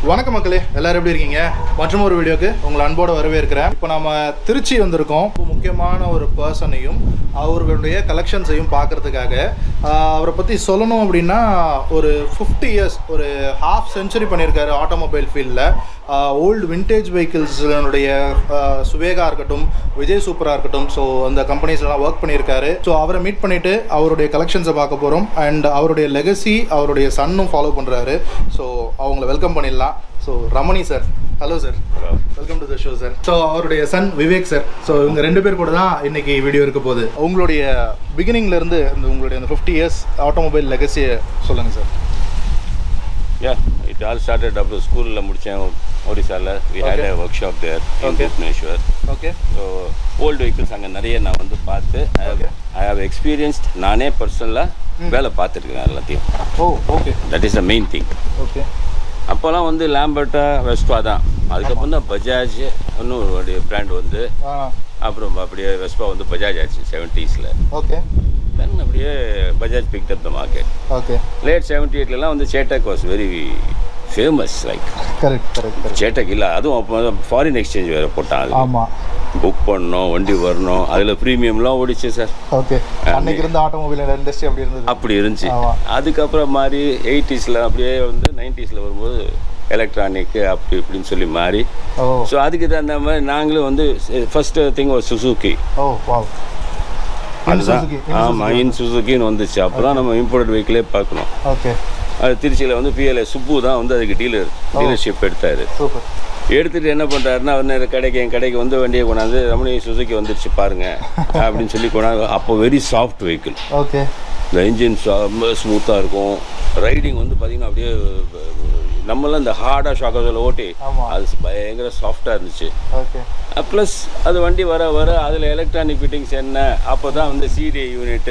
வணக்கம் மக்களே எல்லாரும் எப்படி இருக்கீங்க மற்றும் ஒரு வீடியோக்கு உங்களை அன்போடு வரவேற்கிறேன் இப்போ நம்ம திருச்சி வந்திருக்கோம் இப்போ முக்கியமான ஒரு பர்சனையும் அவர்களுடைய கலெக்ஷன்ஸையும் பார்க்கறதுக்காக ஆஹ், அவரை பற்றி சொல்லணும் அப்படின்னா ஒரு ஃபிஃப்டி இயர்ஸ் ஒரு ஹாஃப் செஞ்சுரி பண்ணியிருக்காரு ஆட்டோமொபைல் ஃபீல்டில் ஓல்டு விண்டேஜ் வெஹிக்கிள்ஸினுடைய சுவேகா இருக்கட்டும் விஜய் சூப்பராக இருக்கட்டும் ஸோ அந்த கம்பெனிஸ்லாம் ஒர்க் பண்ணியிருக்காரு ஸோ அவரை மீட் பண்ணிவிட்டு அவருடைய கலெக்ஷன்ஸை பார்க்க போகிறோம் அண்ட் அவருடைய லெகசி அவருடைய சன்னும் ஃபாலோ பண்ணுறாரு ஸோ அவங்கள வெல்கம் பண்ணிடலாம் so Ramani sir hello sir welcome to the show sir so அவருடைய சன் விவேக் சார் ஸோ இவங்க ரெண்டு பேர் கூட தான் இன்னைக்கு வீடியோ இருக்க போகுது உங்களுடைய பிகினிங்ல இருந்து இந்த உங்களுடைய அந்த ஃபிஃப்டி இயர்ஸ் ஆட்டோமொபைல் லெகசியை சொல்லுங்க sir ya it all started அப்புறம் ஸ்கூலில் முடித்தேன் ஒடிசாவில் we had Okay. A workshop there in Okay. Bhubaneswar okay so old vehicles அங்கே நிறைய நான் வந்து பார்த்து Okay. ஐ ஹவ் எக்ஸ்பீரியன்ஸ்ட் நானே பர்சனலாக வேலை பார்த்துருக்கேன் எல்லாத்தையும் oh okay that is the main thing okay அப்போல்லாம் வந்து லேம்பர்ட்டா வெஸ்பா தான் அதுக்கப்புறம் தான் பஜாஜ் இன்னும் ஒரு பிராண்ட் வந்து ஆ அப்புறம் அப்படியே வெஸ்பா வந்து பஜாஜ் ஆச்சு செவன்ட்டீஸில் ஓகே தென் அப்படியே Bajaj picked up the market okay late seventy எயிட்லலாம் வந்து Chetak was very famous like correct correct correct Chetak இல்லை அதுவும் அப்போ ஃபாரின் எக்ஸ்சேஞ்ச் வேறு போட்டான் ஆமாம் புக் பண்ணணும் வண்டி வரணும் அதில் ப்ரீமியம்லாம் ஓடிச்சு சார் ஓகே அன்னைக்கு இருந்த ஆட்டோமொபைல் இண்டஸ்ட்ரி அப்படி இருந்தது அப்படி இருந்துச்சு ஆமா. அதுக்கப்புறம் மாறி எயிட்டிஸில் அப்படியே வந்து நைன்டிஸில் வரும்போது எலக்ட்ரானிக்கு அப்படி இப்படின்னு சொல்லி மாறி ஓ ஸோ அதுக்கு தகுந்த மாதிரி நாங்களும் வந்து ஃபர்ஸ்ட் திங் ஒரு சுசுகி ஓ வாவ் அதுதான் Suzuki, in ஆமாம் இன் சுசுக்கின்னு வந்துச்சு அப்போ தான் நம்ம இம்போர்ட் வெஹிக்கிளே பார்க்கணும் ஓகே அது திருச்சியில் வந்து பிஎல்ஏ சுப்பு தான் வந்து அதுக்கு டீலர் டீலர்ஷிப் எடுத்தார் சூப்பர் எடுத்துட்டு என்ன பண்ணுறாருன்னா அவர் கடைக்கு என் கடைக்கு வந்து வண்டியை கொண்டாந்து ரமணி சுசுக்கி வந்துருச்சு பாருங்க அப்படின்னு சொல்லி கொண்டாந்து அப்போ வெரி சாஃப்ட் வெஹிக்கிள் ஓகே இந்த இன்ஜின் ரொம்ப ஸ்மூத்தாக இருக்கும் ரைடிங் வந்து பார்த்தீங்கன்னா அப்படியே நம்மளாம் இந்த ஹார்டாக ஷாக்கர்ஸில் ஓட்டி ஆமா. அது பயங்கர சாஃப்டாக இருந்துச்சு ஓகே ப்ளஸ் அது வண்டி வர வர அதில் எலக்ட்ரானிக் ஃபிட்டிங்ஸ் என்ன அப்போ தான் வந்து சிடி யூனிட்டு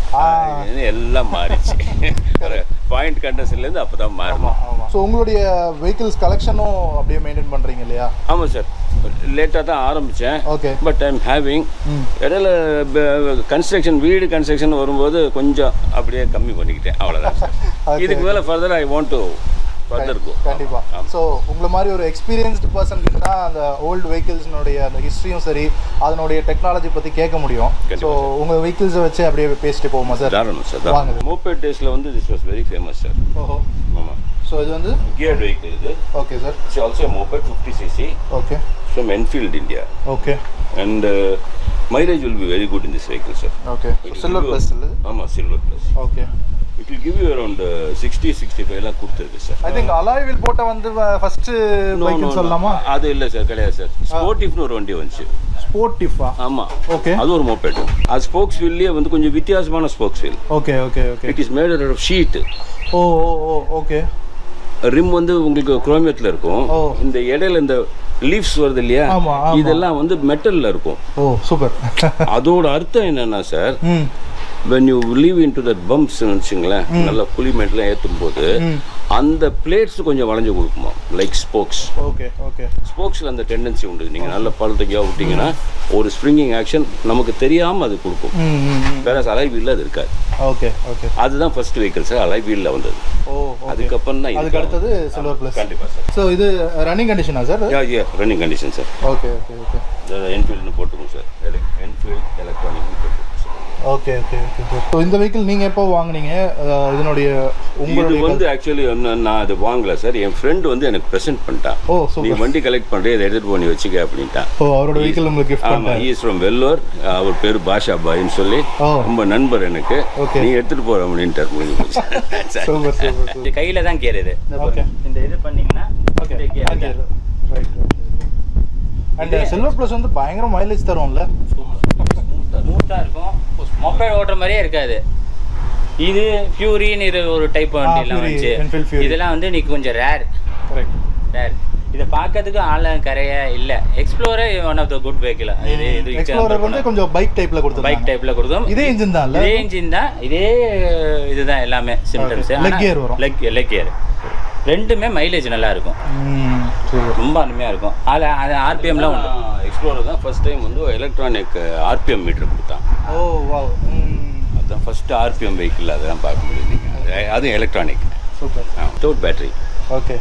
எல்லாம் மாறிச்சு பாயிண்ட் கண்டன்ஸ்லேருந்து அப்போ தான் மாறணும் ஆமாம் ஸோ உங்களுடைய வெஹிக்கிள்ஸ் கலெக்ஷனும் அப்படியே மெயின்டைன் பண்ணுறீங்க இல்லையா ஆமாம் சார் லேட்டாக தான் ஆரம்பித்தேன் ஓகே பட் ஐம் ஹேவிங் ம் இடையில கன்ஸ்ட்ரக்ஷன் வீடு கன்ஸ்ட்ரக்ஷன் வரும்போது கொஞ்சம் அப்படியே கம்மி பண்ணிக்கிட்டேன் அவ்வளோதான் சார் Okay. இதுக்கு மேலே further I want to further go கண்டிப்பா ஸோ உங்களை மாதிரி ஒரு எக்ஸ்பீரியன்ஸ்டு பர்சன் கிட்ட தான் அந்த ஓல்டு வெஹிக்கிள்ஸ்னுடைய அந்த ஹிஸ்ட்ரியும் சரி அதனுடைய டெக்னாலஜி பற்றி கேட்க முடியும் ஸோ கண்டிப்பா உங்கள் வெஹிக்கிள்ஸை வச்சு அப்படியே பேசிட்டு போவோமா சார் தாராளம் சார் வாங்க. தாராளம் மோபேட் டேஸில் வந்து this was very famous sir ஓஹோ ஆமாம் ஸோ இது வந்து கியர்ட் வெஹிக்கிள் இது okay sir it's also moped fifty CC okay from Enfield India okay and mileage will be very good in this vehicle sir okay silver plus இல்லை ஆமாம் silver plus okay it will give you around sixty sixty ஃபைவ்லாம் கொடுத்துருக்கு sir I think alloy will போட்ட வந்து first No, no, பைக்னு no. சொல்லலாமா அது இல்லை சார் கிடையாது சார் ஸ்போர்ட்டிஃப்னு ஒரு வண்டி வந்துச்சு ஸ்போர்ட்டிஃபா ஆமாம் ஓகே அது ஒரு மோபேட் அது ஸ்போக்ஸ் வீல்லே வந்து கொஞ்சம் வித்தியாசமான spokes wheel okay okay okay it is made of sheet oh oh oh okay rim வந்து உங்களுக்கு குரோமியத்தில் இருக்கும் ஓ. இந்த இடையில இந்த லீவ்ஸ் வருது இல்லையா ஆமா, ஆமா. இதெல்லாம் வந்து மெட்டல்ல இருக்கும் ஓ சூப்பர் அதோட அர்த்தம் என்னன்னா சார் ம் when you live into that bumps வச்சுங்களேன் நல்ல புலிமெண்ட்லாம் ஏற்றும் போது ம் அந்த பிளேட்ஸ் கொஞ்சம் வளைஞ்சு கொடுக்குமா லைக் ஸ்போக்ஸ் ஓகே ஓகே ஸ்போக்ஸில் அந்த டெண்டன்சி உண்டு நீங்கள் நல்ல பழுத்தகையாக விட்டீங்கன்னா ஒரு ஸ்ப்ரிங்கிங் ஆக்ஷன் நமக்கு தெரியாமல் அது கொடுக்கும் ம் ம் ம் வேற அலை வீலில் அது இருக்காது ஓகே ஓகே அதுதான் ஃபர்ஸ்ட் வெஹிக்கிள் சார் அலை வீலில் வந்தது ஓ ஓகே அதுக்கப்புறம் தான் அதுக்கு அடுத்தது சில்வர் ப்ளஸ் கண்டிப்பாக சார் ஸோ இது ரன்னிங் கண்டிஷனா sir yeah yeah running condition sir okay okay okay என்ஃபீல்டுன்னு போட்டுருக்கோம் சார் என்ஃபீல்ட் எலக்ட்ரானிக் போட்டுருக்கோம் sir okay okay okay sir so இந்த வெஹிக்கிள் நீங்கள் எப்போ வாங்குனீங்க அஹ், இதனுடைய இது உங்களுடைய வந்து ஆக்சுவலி நான் அது வாங்கல சார் என் ஃப்ரெண்ட் வந்து எனக்கு ப்ரெசென்ட் பண்ணிட்டான் ஓ நீ சூப்பர் வண்டி கலெக்ட் பண்ணுறே இதை எடுத்துட்டு போய் வச்சுக்க அப்படின்ட்டான் ஓ அவரோட வெஹிக்கிள் உங்களுக்கு கிஃப்ட் ஆமா பண்ணிட்டாரு ஈஸ் ஃப்ரம் வெல்லூர் அவர் பேர் பாஷா பாய்ன்னு சொல்லி ஓ ரொம்ப நண்பர் எனக்கு Okay. நீ எடுத்துட்டு போற அப்படின்ட்டு முடிஞ்சு போச்சு. சரி. சூப்பர் சூப்பர் சூப்பர் இது கையில தான் கேர் இது இந்த Okay. பாருங்க. இந்த இது பண்ணீங்கன்னா ஓகே இது gear ரைட் தான். ரைட் அண்ட் சில்வர் ப்ளஸ் வந்து பயங்கர மைலேஜ் தரும்ல ஸ்மூத்தா இருக்கும் மொபைல் ஓட்டுற மாதிரியே இருக்காது இது ஃபியூரின்னு இது ஒரு டைப் வண்டி எல்லாம் Fury, வந்துச்சு Enfield Fury. இதெல்லாம் வந்து நீ கொஞ்சம் ரேர் கரெக்ட் ரேர் இதை பார்க்கறதுக்கு ஆழம் கரைய இல்ல Explorer one of the good vehicle இது இது எக்ஸ்ப்ளோரர் வந்து கொஞ்சம் பைக் டைப்ல பைக் கொடுத்துருக்காங்க டைப்ல கொடுக்கும் இதே இன்ஜின் தான் இல்ல இதே இன்ஜின் தான் இதே இதுதான் எல்லாமே சிம்டம்ஸ் Okay. Leg gear வரும். லெக் லெக் கியர் ரெண்டுமே மைலேஜ் நல்லா இருக்கும் ம் சூப்பர் ரொம்ப அருமையா இருக்கும் அதில் அது ஆர்பிஎம்லாம் உண்டு எக்ஸ்ப்ளோரர் தான் ஃபர்ஸ்ட் டைம் வந்து எலக்ட்ரானிக் ஆர்பிஎம் மீட்டர் கொடுத்தான் ஓ வாவ் ம் அதுதான் ஃபர்ஸ்ட் ஆர்பிஎம் வெஹிக்கிள் அதெல்லாம் பார்க்க முடியும் நீங்கள் அதுவும் electronic super without battery okay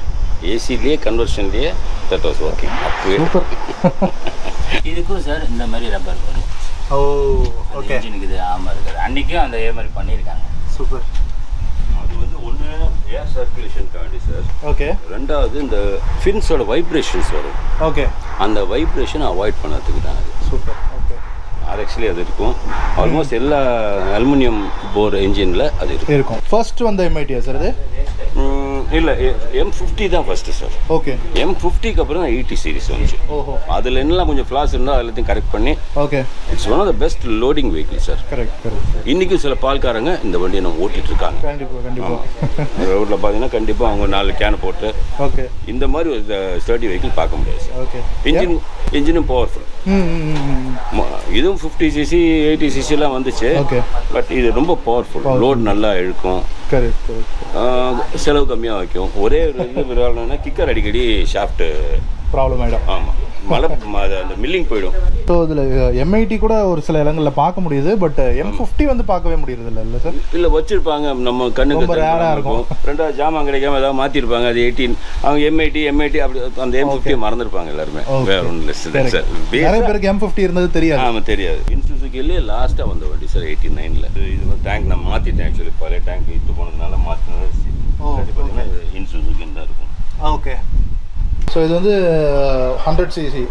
ஏசிலேயே கன்வர்ஷன்லேயே தட் வாஸ் ஒர்க்கிங் அப்பவே சூப்பர் இதுக்கும் சார் இந்த மாதிரி ரப்பர் வரும் ஓ ஓகே இன்ஜினுக்கு இது ஆமாம் இருக்குது அன்றைக்கும் அந்த இதே மாதிரி பண்ணியிருக்காங்க சூப்பர் அது வந்து ஒன்று ஏர் சர்க்குலேஷனுக்காண்டி சார் ஓகே ரெண்டாவது இந்த ஃபின்ஸோட வைப்ரேஷன்ஸ் வரும் ஓகே அந்த வைப்ரேஷனை அவாய்ட் பண்ணதுக்கு தான் அது சூப்பர் ஓகே ஆர்எக்ஸ்லேயே அது இருக்கும் ஆல்மோஸ்ட் எல்லா அலுமினியம் போர் என்ஜினில் அது இருக்கும் இருக்கும் ஃபர்ஸ்ட் வந்த எம்ஐடியா சார் இது இல்லை எம் ஃபிஃப்டி தான் ஃபஸ்ட்டு சார் ஓகே எம் ஃபிஃப்டிக்கு அப்புறம் தான் எயிட்டி சீரிஸ் வந்துச்சு ஓஹோ அதில் என்னெல்லாம் கொஞ்சம் ஃப்ளாஸ் இருந்தால் எல்லாத்தையும் கரெக்ட் பண்ணி okay it's one of the best loading vehicle sir correct correct இன்றைக்கும் சில பால்காரங்க இந்த வண்டியை நம்ம ஓட்டிட்டு இருக்காங்க கண்டிப்பாக கண்டிப்பாக ரோட்டில் பார்த்தீங்கன்னா கண்டிப்பாக அவங்க நாலு கேனை போட்டு ஓகே இந்த மாதிரி ஒரு ஸ்டர்டி வெஹிக்கிள் பார்க்க முடியாது சார் ஓகே இன்ஜின் இன்ஜினும் பவர்ஃபுல் ம் ம், ம், ம். இதுவும் ஃபிஃப்டி சிசி எயிட்டி சிசிலாம் வந்துச்சு ஓகே பட் இது ரொம்ப பவர்ஃபுல் லோட் நல்லா இழுக்கும் கரெக்ட் கரெக்ட் ஆஹ் செலவு கம்மியாக வைக்கும் ஒரே ஒரு இது விளையாடணும்னா கிக்கர் அடிக்கடி ஷாஃப்ட்டு ப்ராப்ளம் ஆகிடும் ஆமாம் மழை ம- அது அந்த மில்லிங் போயிடும் ஸோ இதில் எம்ஐடி கூட ஒரு சில இடங்களில் பார்க்க முடியுது பட் எம் ஃபிஃப்டி வந்து பார்க்கவே முடியுறது இல்லை இல்லை சார் இல்லை வச்சிருப்பாங்க நம்ம கண்ணுக்கு ரொம்ப rare ஆ தெரியாம இருக்கும். ரெண்டாவது ஜாமான் கிடைக்காம ஏதாவது மாற்றிருப்பாங்க அது எயிட்டீன் அவங்க எம்ஐடி எம்ஐடி அப்படி அந்த எம் ஃபிஃப்டியை மறந்துருப்பாங்க எல்லாருமே Okay. வேற ஒன்றும் இல்லை சார் நிறைய பேஸ் பேருக்கு எம் ஃபிஃப்டி இருந்தது தெரியாது ஆமாம் தெரியாது இன்சுசுக்கிலே லாஸ்ட்டாக வந்த வண்டி சார் எயிட்டி நைனில் இது வந்து டேங்க் நான் மாற்றிட்டேன் ஆக்சுவலி பழைய டேங்க் இட்டு போனதுனால மாற்றினது ஓ, பார்த்தீங்கன்னா இன்சுசுக்கின்னு தான் இருக்கும் ஓகே ஸோ இது வந்து hundred CC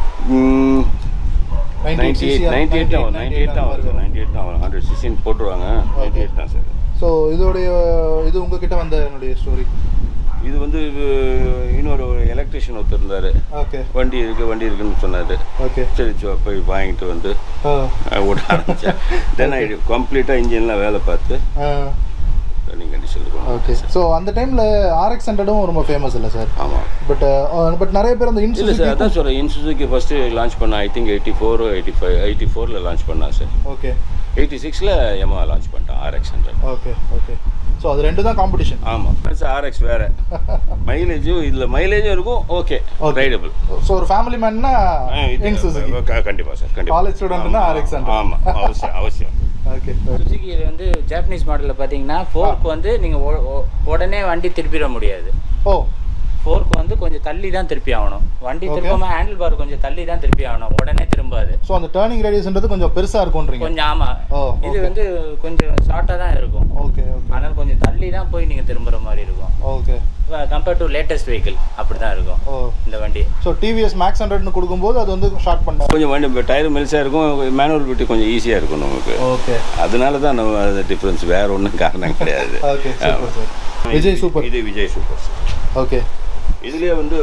ninety eight ninety eight ஆகும் நைன்டி எயிட் தான் வரும் சார் நைன்டி எயிட் தான் வரும் ஹண்ட்ரட் சிக்ஸ்டின் போட்டுருவாங்க நைன்டி எயிட் தான் சார் ஸோ இதோடைய இது உங்ககிட்ட வந்த என்னுடைய ஸ்டோரி இது வந்து இது இன்னொரு எலக்ட்ரிஷியன் ஒருத்தர் இருந்தார் ஓகே வண்டி இருக்கு வண்டி இருக்குன்னு சொன்னார் ஓகே சரி சோ போய் வாங்கிட்டு வந்து அஹ், ஓட்ட ஆரம்பித்தேன் தென் ஐ கம்ப்ளீட்டாக இன்ஜின்லாம் வேலை பார்த்து ரன்னிங் கண்டிஷன் ஓகே இருக்கும் ஸோ அந்த டைமில் ஆர்எக்ஸ் ஹண்ட்ரடும் ரொம்ப ஃபேமஸ் இல்லை சார் ஆமாம் பட் பட் நிறைய பேர் அந்த இல்லை இன்சூரன்ஸ் சார் அதான் சொல்கிறேன் இன்சுசுக்கு ஃபஸ்ட்டு லான்ச் பண்ணேன் I think eighty four eighty five eighty ஃபோரில் லான்ச் பண்ணேன் சார் ஓகே எயிட்டி சிக்ஸில் எம்மா லான்ச் பண்ணிட்டேன் RX hundred okay okay so அது ரெண்டு தான் காம்படிஷன் ஆமாம் ஆர்எக்ஸ் வேறு மைலேஜும் இதில் மைலேஜும் இருக்கும் ஓகே Okay. ரைடபிள் ஸோ ஒரு ஃபேமிலி மேன்னா யங் சுசுகி கண்டிப்பாக சார் கண்டிப்பாக College student னா RX hundred. ஆமாம் அவசியம் அவசியம் ஓகே சுசுகி வந்து ஜாப்பனீஸ் மாடலில் பார்த்தீங்கன்னா ஃபோர்க் வந்து நீங்கள் உடனே வண்டி திருப்பிட முடியாது ஓ ஃபோர்க் வந்து கொஞ்சம் தள்ளி தான் திருப்பி ஆகணும் வண்டி Okay. திருப்பாம ஹேண்டில் பார் கொஞ்சம் தள்ளி தான் திருப்பி ஆகணும் உடனே திரும்பாது ஸோ அந்த டேர்னிங் ரேடியஸ்ன்றது கொஞ்சம் பெருசாக இருக்கும்ன்றீங்க கொஞ்சம் ஆமா ஓ இது வந்து கொஞ்சம் ஷார்ட்டாக தான் இருக்கும் ஓகே ஓகே அதனால கொஞ்சம் தள்ளி தான் போய் நீங்கள் திரும்புற மாதிரி இருக்கும் okay compared to latest vehicle அப்படி தான் இருக்கும் ஓ இந்த வண்டி ஸோ டிவிஎஸ் மேக்ஸ் ஹண்ட்ரட்னு கொடுக்கும்போது அது வந்து ஷார்ட் பண்ண கொஞ்சம் வண்டி டயர் மெல்ஸாக இருக்கும் மேனுவல் பிட்டி கொஞ்சம் ஈஸியாக இருக்கும் நமக்கு ஓகே அதனால தான் நம்ம அது டிஃப்ரென்ஸ் வேற ஒன்றும் காரணம் கிடையாது okay super sir Vijay super இது விஜய் சூப்பர் சார் ஓகே இதுலேயே வந்து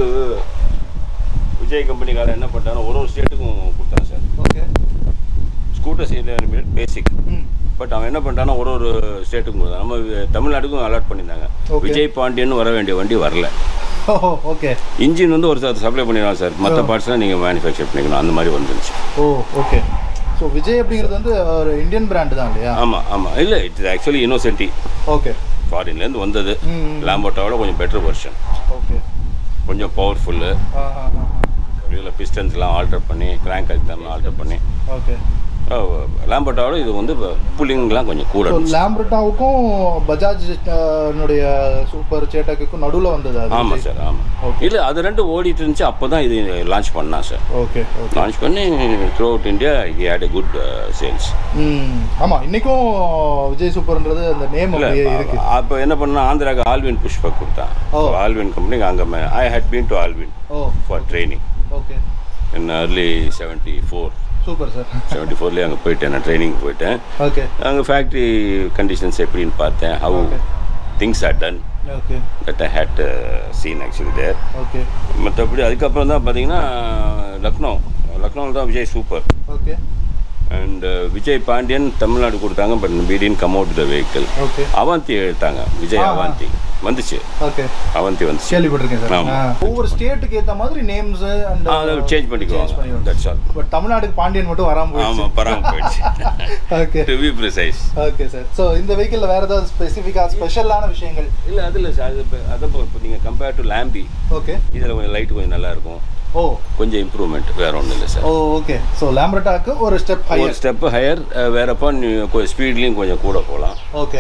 விஜய் கம்பெனிக்காரன் என்ன பண்ணிட்டாங்கன்னா ஒரு ஒரு ஸ்டேட்டுக்கும் கொடுத்தான் சார் ஓகே ஸ்கூட்டர்ஸ் பேசிக் ம் பட் அவன் என்ன பண்ணிட்டான்னா ஒரு ஒரு ஸ்டேட்டுக்கும் கொடுத்தான் நம்ம தமிழ்நாட்டுக்கும் அலாட் பண்ணியிருந்தாங்க Okay. விஜய் பாண்டியன் வர வேண்டிய வண்டி வரல ஓ ஓகே இன்ஜின் வந்து ஒரு சப்ளை பண்ணிடலாம் சார் மற்ற பார்ட்ஸ்லாம் நீங்கள் மேனுஃபேக்சர் பண்ணிக்கணும் அந்த மாதிரி வந்துருச்சு ஓ ஓகே ஸோ விஜய் அப்படிங்கிறது வந்து ஒரு இந்தியன் பிராண்டு தான் இல்லையா ஆமாம் ஆமாம் இல்லை இட்ஸ் ஆக்சுவலி இன்னோசென்டி ஓகே ஃபாரின்லேருந்து வந்தது ம் லாம்போட்டாவோட கொஞ்சம் பெட்டர் வெர்ஷன் ஓகே கொஞ்சம் பவர்ஃபுல்லு ஆ ஆ ஆ இதில் பிஸ்டன்ஸ்லாம் ஆல்டர் பண்ணி கிராங்க் அழுத்தம்லாம் ஆல்டர் பண்ணி ஓகே லாம்போட்டாவோட இது வந்து புல்லிங்லாம் கொஞ்சம் கூட ஸோ இருந்துச்சு லேம்ப்ரட்டாவுக்கும் பஜாஜ் னுடைய சூப்பர் சேட்டக்குக்கும் நடுவில் வந்தது அது ஆமாம் விஜய். சார் ஆமாம் Okay. இல்லை அது ரெண்டு ஓடிட்டு இருந்துச்சு அப்போ தான் இது லான்ச் பண்ணான் சார் ஓகே ஓகே லான்ச் பண்ணி throughout India he had a good sales ம் ஆமாம் இன்றைக்கும் விஜய் சூப்பர்ன்றது அந்த நேம் இல்லை அப்படியே இருக்கு அப்போ என்ன பண்ணா ஆந்திராக்கு ஆல்வின் புஷ்பக் கொடுத்தான் ஓ. ஆல்வின் கம்பெனிக்கு அங்கே I had been to Allwyn oh for training okay in early seventy four super sir seventy ஃபோர்லேயே அங்கே போயிட்டேன் நான் ட்ரைனிங் போயிட்டேன் ஓகே அங்கே ஃபேக்ட்ரி கண்டிஷன்ஸ் எப்படின்னு பார்த்தேன் how Okay. Things are done okay that I had seen actually there okay மற்றபடி அதுக்கப்புறம் தான் பார்த்தீங்கன்னா லக்னோ லக்னோவில் தான் Vijay super okay and Vijay Pandian Tamil Nadu கொடுத்தாங்க but within come out the vehicle okay Avanti எடுத்தாங்க விஜய் ஆ, ஆ. அவந்தி வந்துச்சு ஓகே அவந்தி வந்துச்சு கேள்விப்பட்டிருக்கேன் சார் ஆமா. ஆ. ஒவ்வொரு ஸ்டேட்டுக்கு ஏற்ற மாதிரி நேம்ஸ் அண்ட் அதை சேஞ்ச் பண்ணிக்குவாங்க தட்ஸ் ஆல் பட் தமிழ்நாட்டுக்கு பாண்டியன் மட்டும் வராம போயிடுச்சு ஆமாம் பராம போயிடுச்சு okay to be precise okay sir so இந்த வெஹிக்கிளில் வேற ஏதாவது ஸ்பெசிஃபிக்காக ஸ்பெஷலான விஷயங்கள் இல்லை அதில் சார் அது இப்போ அதை இப்போ நீங்கள் கம்பேர் டு லேம்பி ஓகே இதில் கொஞ்சம் லைட் கொஞ்சம் நல்லா இருக்கும் ஓ கொஞ்சம் இம்ப்ரூவ்மெண்ட் வேற ஒன்றும் இல்லை சார் ஓ ஓகே ஸோ லேம்ப்ரட்டாக்கு ஒரு ஸ்டெப் ஒரு ஹையர் ஸ்டெப் ஹையர் வேறப்போ ஸ்பீட்லேயும் கொஞ்சம் கூட போகலாம் ஓகே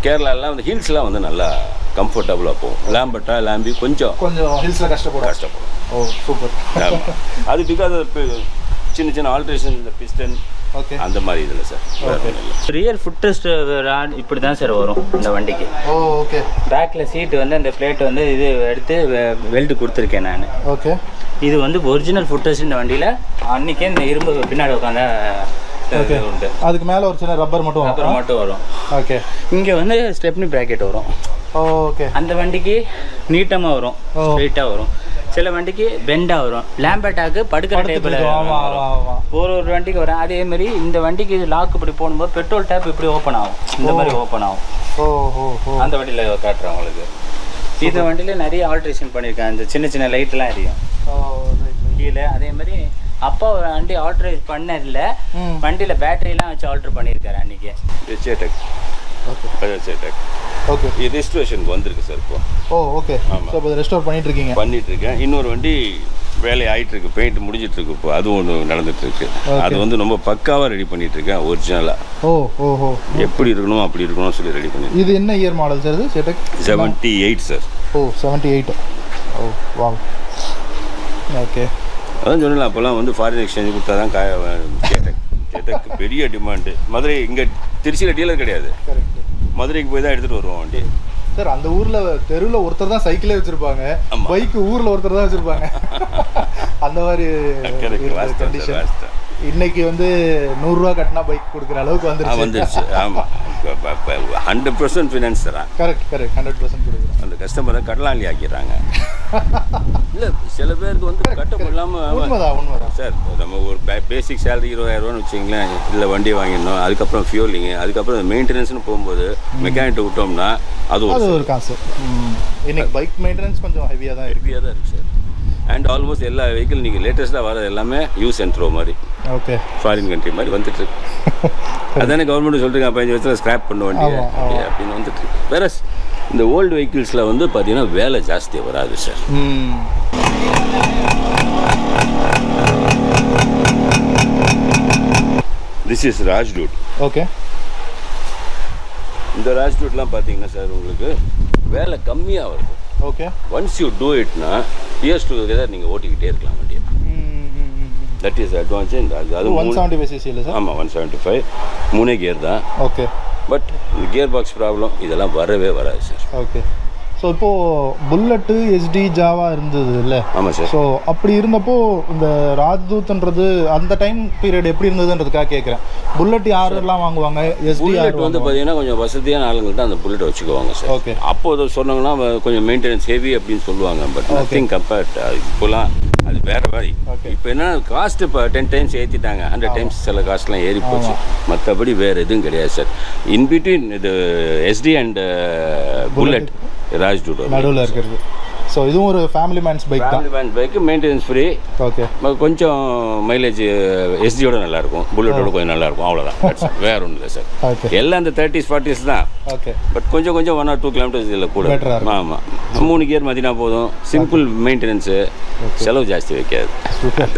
கேரளாலாம் வந்து ஹில்ஸ்லாம் வந்து நல்லா கம்ஃபர்டபுளாக போகும் லேம்பட்டா லேம்பி கொஞ்சம் கொஞ்சம் ஹில்ஸில் கஷ்டப்படும் கஷ்டப்படும் ஓ சூப்பர் ஆமா. அது பிகாஸ் சின்ன சின்ன ஆல்ட்ரேஷன் இந்த பிஸ்டன் ஓகே அந்த மாதிரி இதில் சார் வேற ஒண்ணும் இல்ல. ரியல் ஃபுட் டெஸ்ட் இப்படி தான் சார் வரும் இந்த வண்டிக்கு ஓ ஓகே பேக்கில் சீட்டு வந்து அந்த பிளேட் வந்து இது எடுத்து வெல்டு கொடுத்துருக்கேன் நான் ஓகே இது வந்து ஒரிஜினல் ஃபுட் டெஸ்ட் இந்த வண்டியில் அன்றைக்கே இந்த இரும்பு பின்னாடி உட்காந்தா ஓகே உண்டு அதுக்கு மேலே ஒரு சின்ன ரப்பர் மட்டும் அப்புறம் மட்டும் வரும் ஓகே இங்கே வந்து ஸ்டெப்னி ப்ராக்கெட் வரும் ஓகே அந்த வண்டிக்கு நீட்டமாக வரும் ஓ. ஸ்ட்ரெயிட்டாக வரும் சில வண்டிக்கு பெண்டாக வரும் லேம்பேட்டாக்கு படுக்கிற டைப்பில் ஆமா ஆமா ஆமா ஒரு ஒரு வண்டிக்கு வரும் அதே மாதிரி இந்த வண்டிக்கு லாக் இப்படி போடும்போது பெட்ரோல் டேப் இப்படி ஓப்பன் ஆகும் இந்த மாதிரி ஓப்பன் ஆகும் ஓ ஓ ஓ அந்த வண்டியில் காட்டுறேன் உங்களுக்கு இந்த வண்டியில் நிறைய ஆல்ட்ரேஷன் பண்ணியிருக்கேன் இந்த சின்ன சின்ன லைட்லாம் எரியும் ஓ right, right. கீழே அதே மாதிரி அப்பா ஒரு வண்டி ஆல்ட்ரேட் பண்ணதில்ல ம் வண்டியில் பேட்டரிலாம் வச்சு ஆல்ட்ரு பண்ணியிருக்காரு அன்றைக்கி இது சேட்டக் ஓகே அது சேட்டக் ஓகே இது ரெஜிஸ்ட்ரேஷனுக்கு வந்திருக்கு சார் இப்போ ஓ ஓகே ஆமா. ஸோ இப்போ ரெஸ்டோர் பண்ணிட்டு இருக்கீங்க பண்ணிட்டு இருக்கேன் இன்னொரு வண்டி வேலை ஆயிட்டு இருக்கு பெயிண்ட் முடிஞ்சிட்டு இருக்கு இப்போ அது ஒன்று நடந்துட்டு இருக்கு Okay. அது வந்து ரொம்ப பக்காவாக ரெடி பண்ணிட்டு இருக்கேன் ஒரிஜினலாக ஓ ஓ ஓ எப்படி இருக்கணும் அப்படி இருக்கணும்னு சொல்லி ரெடி பண்ணிட்டு இது என்ன இயர் மாடல் சார் இது Chetak seventy eight sir oh seventy eight oh wow okay அதான் சொன்னல அப்போல்லாம் வந்து ஃபாரின் எக்ஸ்சேஞ்ச் கொடுத்தா தான் காய சேட்டக் சேட்டக்கு பெரிய டிமாண்டு மதுரை இங்கே திருச்சியில் டீலர் கிடையாது கரெக்ட் மதுரைக்கு போய் தான் எடுத்துகிட்டு வருவோம் வண்டி சார் அந்த ஊர்ல தெருவில் ஒருத்தர் தான் சைக்கிளே வச்சிருப்பாங்க ஆமா. பைக் ஊர்ல ஒருத்தர் தான் வச்சிருப்பாங்க அந்த மாதிரி Correct, வாஸ்தவம் sir, கண்டிஷன் வாஸ்தவம். இன்னைக்கு வந்து நூறுரூவா கட்டினா பைக் கொடுக்குற அளவுக்கு ஆ வந்துருச்சு வந்துருச்சு ஆமாம் ஹண்ட்ரட் பர்சன்ட் ஃபினான்ஸ் தரான் கரெக்ட் கரெக்ட் ஹண்ட்ரட் பர்சன்ட் கொடுக்குறோம் அந்த கஸ்டமரை கடலாளி ஆக்கிடுறாங்க இல்லை சில பேருக்கு வந்து கட்ட முடியாமல் உண்மைதான் உண்மைதான் சார் நம்ம ஒரு பேசிக் சேலரி இருபதாயிரரூவான்னு வச்சிங்களேன் இல்லை வண்டி வாங்கிடணும் அதுக்கப்புறம் ஃபியூலிங்கு அதுக்கப்புறம் மெயின்டெனன்ஸ்னு போகும்போது மெக்கானிக் விட்டோம்னா அது அது ஒரு ஒரு காசு ம். இன்னைக்கு பைக் மெயின்டெனன்ஸ் கொஞ்சம் ஹெவியாக தான் இருக்கு ஹெவியாக தான் இருக்குது சார் அண்ட் ஆல்மோஸ்ட் எல்லா வெஹிக்கிள் நீங்கள் லேட்டஸ்ட்டாக வர்றது எல்லாமே யூஸ் அண்ட் த்ரோ மாதிரி ஓகே ஃபாரின் கண்ட்ரி மாதிரி வந்துட்டு இருக்கு அதானே கவர்மெண்ட் சொல்லிட்டு பதினஞ்சு வருஷத்தில் ஸ்கிராப் பண்ண வண்டி ஆமா, ஆமா. அப்படின்னு வந்துட்டு இருக்கு வேற இந்த ஓல்டு வெஹிக்கிள்ஸில் வந்து பார்த்தீங்கன்னா வேலை ஜாஸ்தி வராது சார் ம் திஸ் இஸ் ராஜ்டூட் ஓகே இந்த ராஜ்டூட்லாம் பார்த்தீங்கன்னா சார் உங்களுக்கு வேலை கம்மியாக வருது ஓகே ஒன்ஸ் யூ டூ இட்னா இயர்ஸ் டுகெதர் நீங்கள் ஓட்டிக்கிட்டே இருக்கலாம் வண்டியை தட் இஸ் அட்வான்ஸ் அது அது ஒன் செவன்ட்டி ஃபைவ் சிசி இல்லை சார் ஆமாம் ஒன் செவன்ட்டி ஃபைவ் மூணே கியர் தான் ஓகே பட் இந்த கியர் பாக்ஸ் ப்ராப்ளம் இதெல்லாம் வரவே வராது சார் ஓகே ஸோ இப்போது புல்லட்டு எஸ்டி ஜாவா இருந்தது இல்லை ஆமாம் சார் ஸோ அப்படி இருந்தப்போ இந்த ராஜ்தூத்ன்றது அந்த டைம் பீரியட் எப்படி இருந்ததுன்றதுக்காக கேட்குறேன் புல்லட் யாரெல்லாம் வாங்குவாங்க எஸ்டி புல்லட் யார் வந்து பார்த்தீங்கன்னா கொஞ்சம் வசதியான ஆளுங்கள்ட்ட அந்த புல்லட்டை வச்சுக்குவாங்க சார் ஓகே அப்போ அதை சொன்னாங்கன்னா வ- கொஞ்சம் மெயின்டெனன்ஸ் ஹெவி அப்படின்னு சொல்லுவாங்க பட் நத்திங் கம்பேர்ட் அது இப்போலாம் அது வேற மாதிரி Okay. இப்போ என்ன காஸ்ட் இப்போ டென் டைம்ஸ் ஏற்றிட்டாங்க ஹண்ட்ரட் டைம்ஸ் சில காஸ்ட்லாம் ஏறி போச்சு மற்றபடி வேறு எதுவும் கிடையாது சார் இன் பிட்வீன் இது எஸ்டி அண்ட் புல்லட் ராஜ்டூட் நடுவில் இருக்கிறது ஸோ இதுவும் ஒரு ஃபேமிலி மேன்ஸ் பைக் தான் family man bike maintenance free okay கொஞ்சம் மைலேஜ் எஸ்டியோட நல்லா இருக்கும் புல்லட்டோட கொஞ்சம் நல்லா இருக்கும் அவ்வளோதான் That's all. வேற ஒன்றும் இல்லை சார் ஓகே எல்லாம் அந்த தேர்ட்டிஸ் ஃபார்ட்டிஸ் தான் ஓகே பட் கொஞ்சம் கொஞ்சம் ஒன் ஆர் டூ கிலோமீட்டர்ஸ் இதில் கூட Better ஆ இருக்கும். ஆமாம் மூணு கியர் மதினா போதும் சிம்பிள் மெயின்டெனன்ஸு செலவு ஜாஸ்தி வைக்காது சூப்பர்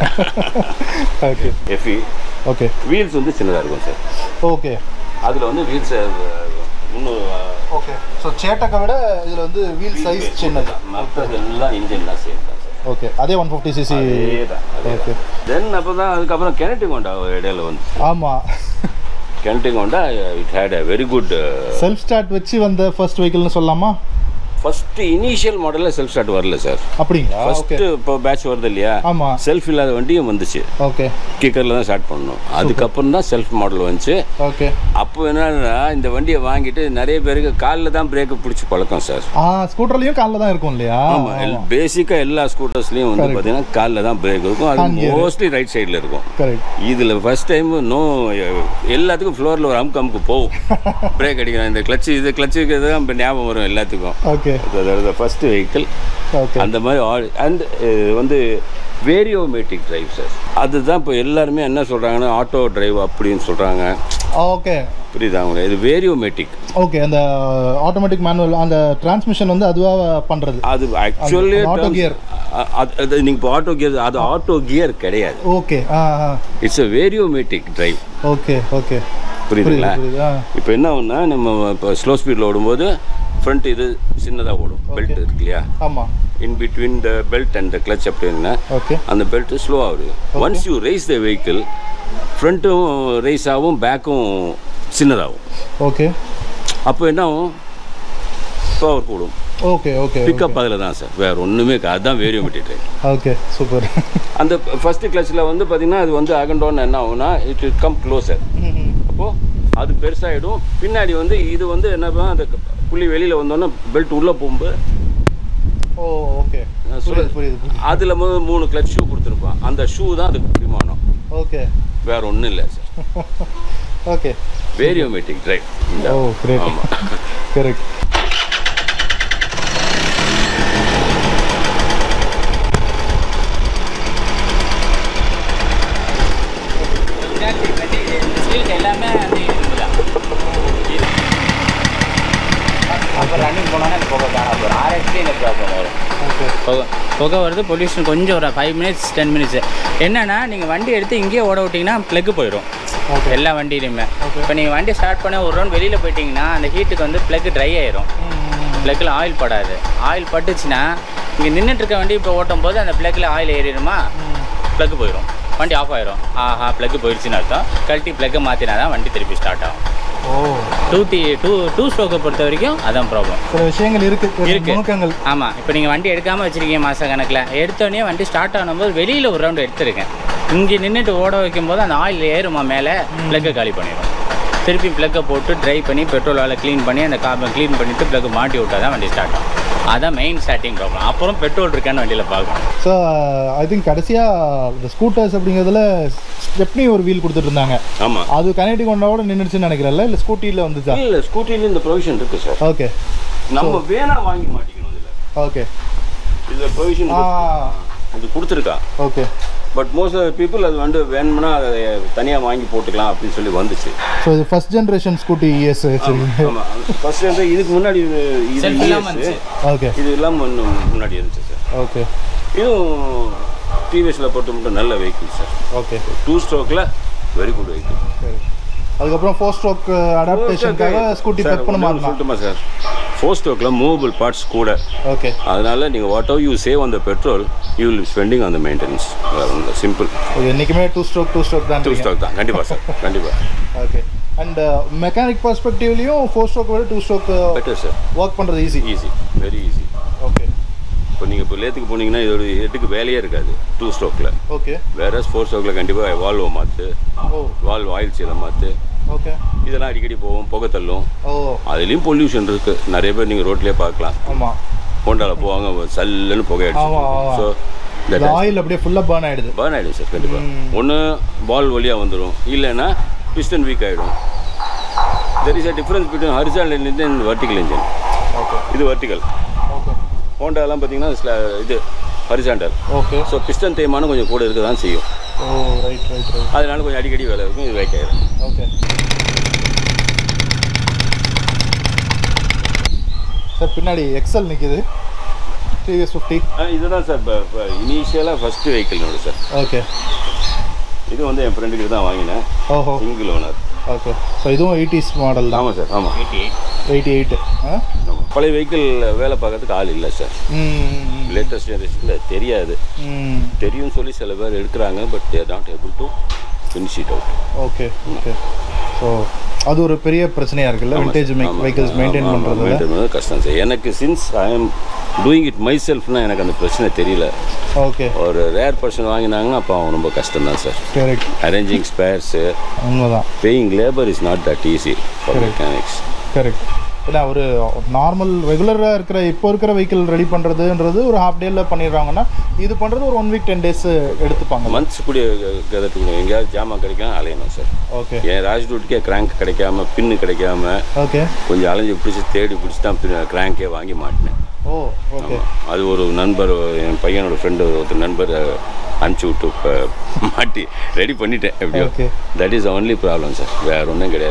ஓகே எஃபி ஓகே வீல்ஸ் வந்து சின்னதாக இருக்கும் சார் ஓகே அதில் வந்து வீல்ஸ் இன்னும் ஓகே ஸோ சேட்டக்கை விட இதில் வந்து வீல் சைஸ் சின்னது மற்றதெல்லாம் இன்ஜின் தான் சேம் தான் சார் ஓகே அதே ஒன் ஃபிஃப்டி சிசி அதேதான் ஓகே தென் அப்போ தான் அதுக்கப்புறம் கிணட்டு கொண்டா இடையில வந்து ஆமாம் Kinetic Honda it had a very good self start வச்சு வந்த ஃபர்ஸ்ட் வெஹிக்கிள்னு சொல்லலாமா ஃபர்ஸ்ட் இனிஷியல் மாடலில் செல்ஃப் ஸ்டார்ட் வரல சார் அப்படிங்களா ஃபர்ஸ்ட் ஓகே இப்போ பேட்ச் வருது இல்லையா ஆமாம் செல்ஃப் இல்லாத வண்டியும் வந்துச்சு ஓகே கிக்கரில் தான் ஸ்டார்ட் பண்ணணும் அதுக்கப்புறம் தான் செல்ஃப் மாடல் வந்துச்சு ஓகே அப்போ என்னன்னா இந்த வண்டியை வாங்கிட்டு நிறைய பேருக்கு காலில் தான் பிரேக்கு பிடிச்சி பழக்கம் சார் ஆ ஸ்கூட்டர்லேயும் காலில் தான் இருக்கும் இல்லையா ஆமாம் பேசிக்காக எல்லா ஸ்கூட்டர்ஸ்லையும் வந்து பார்த்தீங்கன்னா காலில் தான் பிரேக் இருக்கும் அது Hand gear. மோஸ்ட்லி ரைட் சைடில் இருக்கும் கரெக்ட் இதில் ஃபர்ஸ்ட் டைம் நோ எல்லாத்துக்கும் ஃப்ளோரில் ஒரு அமுக்கு அமுக்கு போகும் பிரேக் அடிக்கணும் இந்த கிளச்சு இது கிளச்சு இருக்கிறது தான் இப்போ ஞாபகம் வரும் எல்லாத்துக்கும் ஓகே அதோட ஃபர்ஸ்ட் வெஹிக்கிள் ஓகே அந்த மாதிரி அண்ட் வந்து வேரியோமேட்டிக் டிரைவ் சார் அதுதான் இப்போ எல்லாருமே என்ன சொல்கிறாங்கன்னா ஆட்டோ டிரைவ் அப்படின்னு சொல்கிறாங்க ஓகே புரியுதா உங்களுக்கு இது வேரியோமேட்டிக் ஓகே அந்த ஆட்டோமேட்டிக் மேனுவல் அந்த டிரான்ஸ்மிஷன் வந்து அதுவாக பண்ணுறது அது ஆக்சுவலி auto gear. அது நீங்கள் இப்போ ஆட்டோ கியர் அது ஆட்டோ கியர் கிடையாது okay ah ah it's a variomatic drive okay okay புரியுதுங்களா புரியுது ஆ இப்போ என்ன ஆகும்னா நம்ம இப்போ ஸ்லோ ஸ்பீடில் ஓடும்போது ஃப்ரண்ட் இது சின்னதாக ஓடும் பெல்ட் இருக்கு இல்லையா ஆமாம் in between the belt and the clutch அப்படின்னா ஓகே அந்த பெல்ட் ஸ்லோ ஆகுது once you raise the vehicle ஃப்ரண்ட்டும் ரைஸ் ஆகும் பேக்கும் சின்னதாகும் ஓகே அப்போ என்ன ஆகும் பவர் கூடும் ஓகே ஓகே பிக்கப் அதில் தான் சார் வேறு ஒன்றுமே கா- அதுதான் வேரியோமெட்ரி ட்ரைன் ஓகே சூப்பர் அந்த ஃபஸ்ட்டு கிளச்சில் வந்து பார்த்தீங்கன்னா அது வந்து அகண்டோன்னு என்ன ஆகும்னா இட் will கம் க்ளோசர் அப்போது அது பெருசாகிடும் பின்னாடி வந்து இது வந்து என்ன பண்ணும், அந்த புள்ளி வெளியில் வந்தோன்னே பெல்ட் உள்ளே போகும்போது ஓ ஓகே நான் புரியுது புரியுது புரியுது அதில் மூணு கிளச் ஷூ கொடுத்துருப்பான் அந்த ஷூ தான் அதுக்கு பிடிமானம் ஓகே வேற ஒன்றும் இல்லை sir okay variomatic drive oh great ஆமாம் கரெக்ட் Exactly, but இது இந்த skills எல்லாமே வந்து இரும்பு தான். இது. அப்புறம் ரன்னிங் போனோன்னா இந்த புகை காண போகிறோம் ஆர்எக்ஸ்லேயும் இந்த ப்ராப்ளம் வரும் ஓகே புகை புகை வருது பொல்யூஷன் கொஞ்சம் ஒரு ஃபைவ் மினிட்ஸ் டென் மினிட்ஸ் என்னன்னா நீங்கள் வண்டி எடுத்து இங்கேயே ஓட விட்டிங்கன்னா ப்ளக்கு போயிடும் ஓகே எல்லா வண்டியிலையுமே Okay. இப்போ நீங்கள் வண்டி ஸ்டார்ட் பண்ண ஒரு ரவுண்ட் வெளியில் போயிட்டீங்கன்னா அந்த ஹீட்டுக்கு வந்து ப்ளக்கு ட்ரை ஆயிரும் ப்ளக்கில் ஆயில் படாது ஆயில் பட்டுச்சுன்னா இங்கே நின்றுட்டு இருக்க வண்டி இப்போ ஓட்டும் போது அந்த ப்ளக்கில் ஆயில் ஏறிடுமா ப்ளக்கு போயிடும் வண்டி ஆஃப் ஆயிரும் ஆஹா ப்ளக்கு போயிடுச்சுன்னு அர்த்தம் கழட்டி ப்ளக்கை மாற்றினா தான் வண்டி திருப்பி ஸ்டார்ட் ஆகும் oh two T two two ஸ்ட்ரோக்கை பொறுத்த வரைக்கும் அதான் ப்ராப்ளம் சில விஷயங்கள் இருக்கு சில இருக்கு. நுணுக்கங்கள் ஆமாம் இப்போ நீங்கள் வண்டி எடுக்காமல் வச்சிருக்கீங்க மாத கணக்கில் எடுத்தோடனே வண்டி ஸ்டார்ட் ஆகும்போது வெளியில் ஒரு ரவுண்டு எடுத்திருக்கேன் இங்கே நின்றுட்டு ஓட வைக்கும்போது அந்த ஆயில் ஏறுமா மேலே ப்ளக்கை காலி பண்ணிடும் திருப்பி ப்ளக்கை போட்டு ட்ரை பண்ணி பெட்ரோலால் க்ளீன் பண்ணி அந்த கார்பன் க்ளீன் பண்ணிவிட்டு ப்ளக்கை மாட்டி விட்டா தான் வண்டி ஸ்டார்ட் ஆகும் அதான் மெயின் ஸ்டார்டிங் ப்ராப்ளம் அப்புறம் பெட்ரோல் இருக்கான்னு வண்டியில் பார்க்கணும் ஸோ ஐ திங்க் கடைசியாக இந்த ஸ்கூட்டர்ஸ் அப்படிங்கிறதுல ஸ்டெப்னி ஒரு வீல் கொடுத்துட்டு இருந்தாங்க ஆமாம் அது கனெக்டிங் ஒன்னோட நின்றுச்சுன்னு நினைக்கிறேன்ல இல்லை ஸ்கூட்டியில் வந்துச்சா இல்லை ஸ்கூட்டியில் இந்த ப்ரொவிஷன் இருக்குது சார் ஓகே நம்ம வேணா வாங்கி மாட்டிக்கணும் இதில் ஓகே இதில் ப்ரொவிஷன் ஆ இது கொடுத்துருக்கா okay but most of people அது வந்து வேணும்னா அதை தனியாக வாங்கி போட்டுக்கலாம் அப்படின்னு சொல்லி வந்துச்சு ஸோ இது ஃபர்ஸ்ட் ஜென்ரேஷன் ஸ்கூட்டி இஎஸ் வச்சுருக்கீங்க ஆமாம் ஃபர்ஸ்ட் வந்து இதுக்கு முன்னாடி இது இது செல்ஃப் இல்லாமல் ES, இருந்துச்சு ஓகே இது இல்லாமல் இன்னும் முன்னாடி இருந்துச்சு சார் ஓகே இதுவும் டிவிஎஸில் பொறுத்த மட்டும் நல்ல வெஹிக்கிள் சார் ஓகே டூ ஸ்ட்ரோக்கில் வெரி குட் வெஹிக்கிள் சரி அதுக்கப்புறம் ஃபோர் ஸ்ட்ரோக் அடாப்டேஷனுக்காக ஸ்கூட்டி பெப்பன மாறலாம் சொல்லட்டுமா சார் ஃபோர் ஸ்ட்ரோக்கில் மூவபிள் பார்ட்ஸ் கூட ஓகே அதனால நீங்கள் whatever you save on the petrol you will spending on the maintenance simple okay என்றைக்குமே டூ ஸ்ட்ரோக் டூ ஸ்ட்ரோக் தான் டூ ஸ்ட்ரோக் தான் கண்டிப்பாக சார் கண்டிப்பாக ஓகே அண்ட் மெக்கானிக் பர்ஸ்பெக்டிவ்லையும் ஃபோர் ஸ்ட்ரோக் விட two stroke better sir work பண்ணுறது easy easy very easy okay இப்போ நீங்கள் இப்போ லேத்துக்கு போனீங்கன்னா இதோட ஹெட்டுக்கு வேலையே இருக்காது டூ ஸ்ட்ரோக்கில் ஓகே வேற ஃபோர் ஸ்ட்ரோக்கில் கண்டிப்பாக வால்வை மாற்று ஓ வால்வ் ஆயில் சீலை மாற்று ஓகே இதெல்லாம் அடிக்கடி போகும் புகை தள்ளும் ஓ அதுலேயும் பொல்யூஷன் இருக்குது நிறைய பேர் நீங்கள் ரோட்லேயே பார்க்கலாம் ஆமாம் ஹோண்டாவில் போவாங்க சல்லுன்னு புகை ஆமா, ஆமா. ஸோ இந்த ஆயில் அப்படியே ஃபுல்லாக பேர்ன் ஆயிடுது பர்ன் ஆகிடும் சார் கண்டிப்பாக ஒன்று பால் வழியாக வந்துடும் இல்லைன்னா பிஸ்டன் வீக் ஆகிடும் there is a difference between horizontal engine and vertical engine okay இது வர்டிகல் ஓகே ஹோண்டாலாம் பார்த்தீங்கன்னா sla- இது ஹரிசாண்டல் ஓகே ஸோ பிஸ்டன் தேய்மானம் கொஞ்சம் கூட இருக்க தான் செய்யும் ஓ ரைட் ரைட் ரைட் அதனால கொஞ்சம் அடிக்கடி வேலை இருக்கும் இது வேக் ஆயிடும் ஓகே சார் பின்னாடி எக்ஸல் நிற்கிது டிவிஎஸ் ஃபிஃப்டி ஆ, இதுதான் சார் இப்போ இனிஷியலாக ஃபஸ்ட்டு வெஹிக்கிள்னோட சார் ஓகே இது வந்து என் ஃப்ரெண்டுக்கு தான் வாங்கினேன் ஓஹோ சிங்கிள் ஓனர் ஓகே ஸோ இதுவும் எயிட்டிஸ் மாடல் தான் ஆமாம் சார் ஆமாம் எயிட்டி எயிட்டி எயிட் ஆ ஆமாம் பழைய வெஹிக்கிள் வேலை பார்க்கறதுக்கு ஆள் இல்லை சார் ம் லேட்டஸ்ட் ஜெனரேஷனில் தெரியாது ம் தெரியும் சொல்லி சில பேர் எடுக்கிறாங்க but they're not able to finish it out okay okay so அது ஒரு பெரிய பிரச்சனையாக இருக்குல்ல விண்டேஜ் வெஹிக்கிள்ஸ் மெயின்டைன் பண்ணுறதுல மெயின்டைன் பண்ணுறது கஷ்டம் சார் எனக்கு since I am doing it my செல்ஃப்னா எனக்கு அந்த பிரச்சனை தெரியல ஓகே ஒரு ரேர் பர்சன் வாங்கினாங்கன்னா அப்போ அவன் ரொம்ப கஷ்டம் தான் சார் கரெக்ட் அரேஞ்சிங் ஸ்பேர்ஸு உண்மைதான் paying labour is not that easy for Correct. Mechanics correct ஏன்னா ஒரு நார்மல் ரெகுலராக இருக்கிற இப்போ இருக்கிற வெஹிக்கிள் ரெடி பண்ணுறதுன்றது ஒரு ஹாஃப் டேயில் பண்ணிடுறாங்கன்னா இது பண்ணுறது ஒரு ஒன் வீக் டென் டேஸ் எடுத்துப்பாங்க மந்த்ஸ் கூடிய கதட்டு எங்கேயாவது ஜாமான் கிடைக்கும் அலையணும் சார் ஓகே என் ராஜ்டூட்கே கிராங்க் கிடைக்காம பின்னு கிடைக்காம ஓகே கொஞ்சம் அலைஞ்சு பிடிச்சி தேடி பிடிச்சி தான் கிராங்கே வாங்கி மாட்டினேன் ஓ ஓகே ஆமா. அது ஒரு நண்பர் என் பையனோட ஃப்ரெண்டு ஒருத்தர் நண்பர் அனுப்பிச்சி விட்டு இப்போ மாட்டி ரெடி பண்ணிட்டேன் எப்படியோ Okay. That is only problem sir வேற ஒன்றும் கிடையாது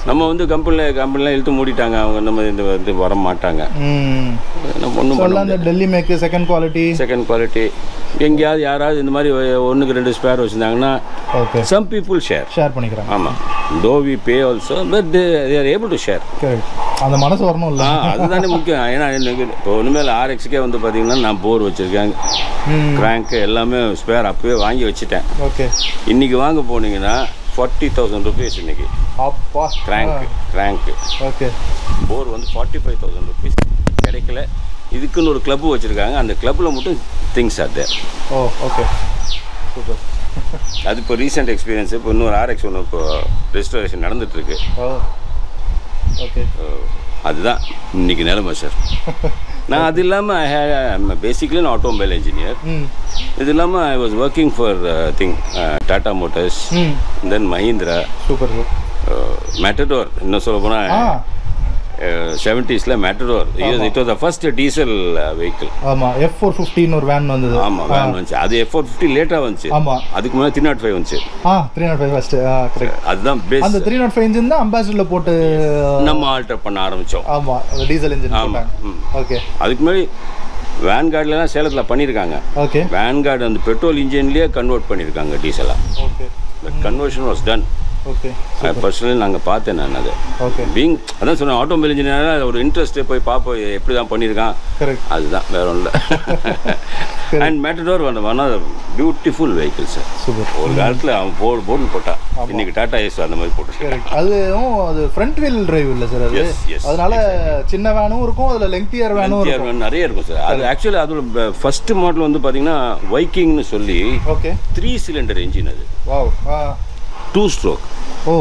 நம்ம வந்து கம்பெனியில் கம்பெனிலாம் இழுத்து மூடிட்டாங்க அவங்க நம்ம இந்த வந்து வர மாட்டாங்க ம் நம்ம ஒன்றும் பண்ண சொல்லலாம் இந்த Delhi make second quality second quality எங்கேயாவது யாராவது இந்த மாதிரி ஒன்றுக்கு ரெண்டு ஸ்பேர் வச்சுருந்தாங்கன்னா okay some people share share பண்ணிக்கிறேன் ஆமாம் though we pay also but they are able to share correct அந்த மனசு வரணும்ல ஆ அதுதானே முக்கியம் ஏன்னா எனக்கு இப்போ ஒன்றுமே ஆர்எக்ஸுக்கே வந்து பார்த்தீங்கன்னா நான் போர் வச்சுருக்கேன் ம் கிராங்க்கு எல்லாமே ஸ்பேர் அப்போவே வாங்கி வச்சுட்டேன் ஓகே இன்றைக்கி வாங்க போனீங்கன்னா ஃபார்ட்டி தௌசண்ட் ருபீஸ் இன்றைக்கி அப்பா கிராங்க்கு கிராங்க்கு ஓகே போர் வந்து ஃபார்ட்டி ஃபைவ் தௌசண்ட் ருபீஸ் கிடைக்கல இதுக்குன்னு ஒரு கிளப்பு வச்சுருக்காங்க அந்த கிளப்பில் மட்டும் things are there oh okay super அது இப்போ ரீசெண்ட் எக்ஸ்பீரியன்ஸ் இப்போ இன்னொரு ஆர்எக்ஸ் ஒன்று இப்போ ரெஸ்டோரேஷன் நடந்துகிட்ருக்கு ஓ ஓகே அதுதான் இன்னைக்கு நிலைமை சார் நான் அது இல்லாமல் பேசிக்கலி நான் ஆட்டோமொபைல் இன்ஜினியர் ம் இது இல்லாமல் I was working for thing Tata Motors ம் then Mahindra super sir Matador இன்னும் சொல்ல ஆ போனால் செவன்ட்டீஸில் Matador it was the first diesel vehicle ஆமாம் எஃப் ஃபோர் ஃபிஃப்டின்னு ஒரு வேன் வந்தது ஆமாம் வேன் வந்துச்சு அது எஃப் ஃபோர் ஃபிஃப்டி லேட்டாக வந்துச்சு ஆமாம் அதுக்கு முன்னாடி த்ரீ நாட் ஃபைவ் வந்துச்சு ஆ த்ரீ நாட் ஃபைவ் ஃபஸ்ட்டு ஆ கரெக்ட் அதுதான் பேஸ் அந்த த்ரீ நாட் ஃபைவ் இன்ஜின் தான் அம்பாசிடரில் போட்டு நம்ம ஆல்டர் பண்ண ஆரம்பித்தோம் ஆமாம் அந்த டீசல் இன்ஜின் ஆமாம் போட்டாங்க ம் ஓகே அதுக்கு முன்னாடி வேன்கார்ட்லாம் சேலத்தில் பண்ணியிருக்காங்க ஓகே வேன்கார்டு அந்த பெட்ரோல் இன்ஜின்லேயே கன்வெர்ட் பண்ணியிருக்காங்க டீசலாக okay but conversion was done okay personally நாங்கள் பார்த்தேன் நான் அது ஓகே பீங் அதான் சொன்னேன் ஆட்டோமொபைல் இன்ஜினியராக ஒரு இன்ட்ரெஸ்ட்டு போய் பார்ப்போம் எப்படி தான் பண்ணியிருக்கான் கரெக்ட் அதுதான் வேற ஒன்றும் இல்லை and Matador one one of beautiful vehicle sir super ஒரு காலத்தில் அவன் போர்டு போர்டுன்னு போட்டான் இன்னைக்கு டாடா ஏஸ் அந்த மாதிரி போட்டுருக்கேன் கரெக்ட் அதுவும் அது ஃப்ரண்ட் வீல் டிரைவ் இல்லை சார் அது Yes, yes, அதனால சின்ன வேனும் இருக்கும் அதில் லெங்க்தியர் வேனும் இருக்கும் நிறைய இருக்கும் சார் அது ஆக்சுவலி அதோட ஃபர்ஸ்ட் மாடல் வந்து பார்த்தீங்கன்னா வைக்கிங்னு சொல்லி ஓகே த்ரீ சிலிண்டர் இன்ஜின் அது wow ah two stroke oh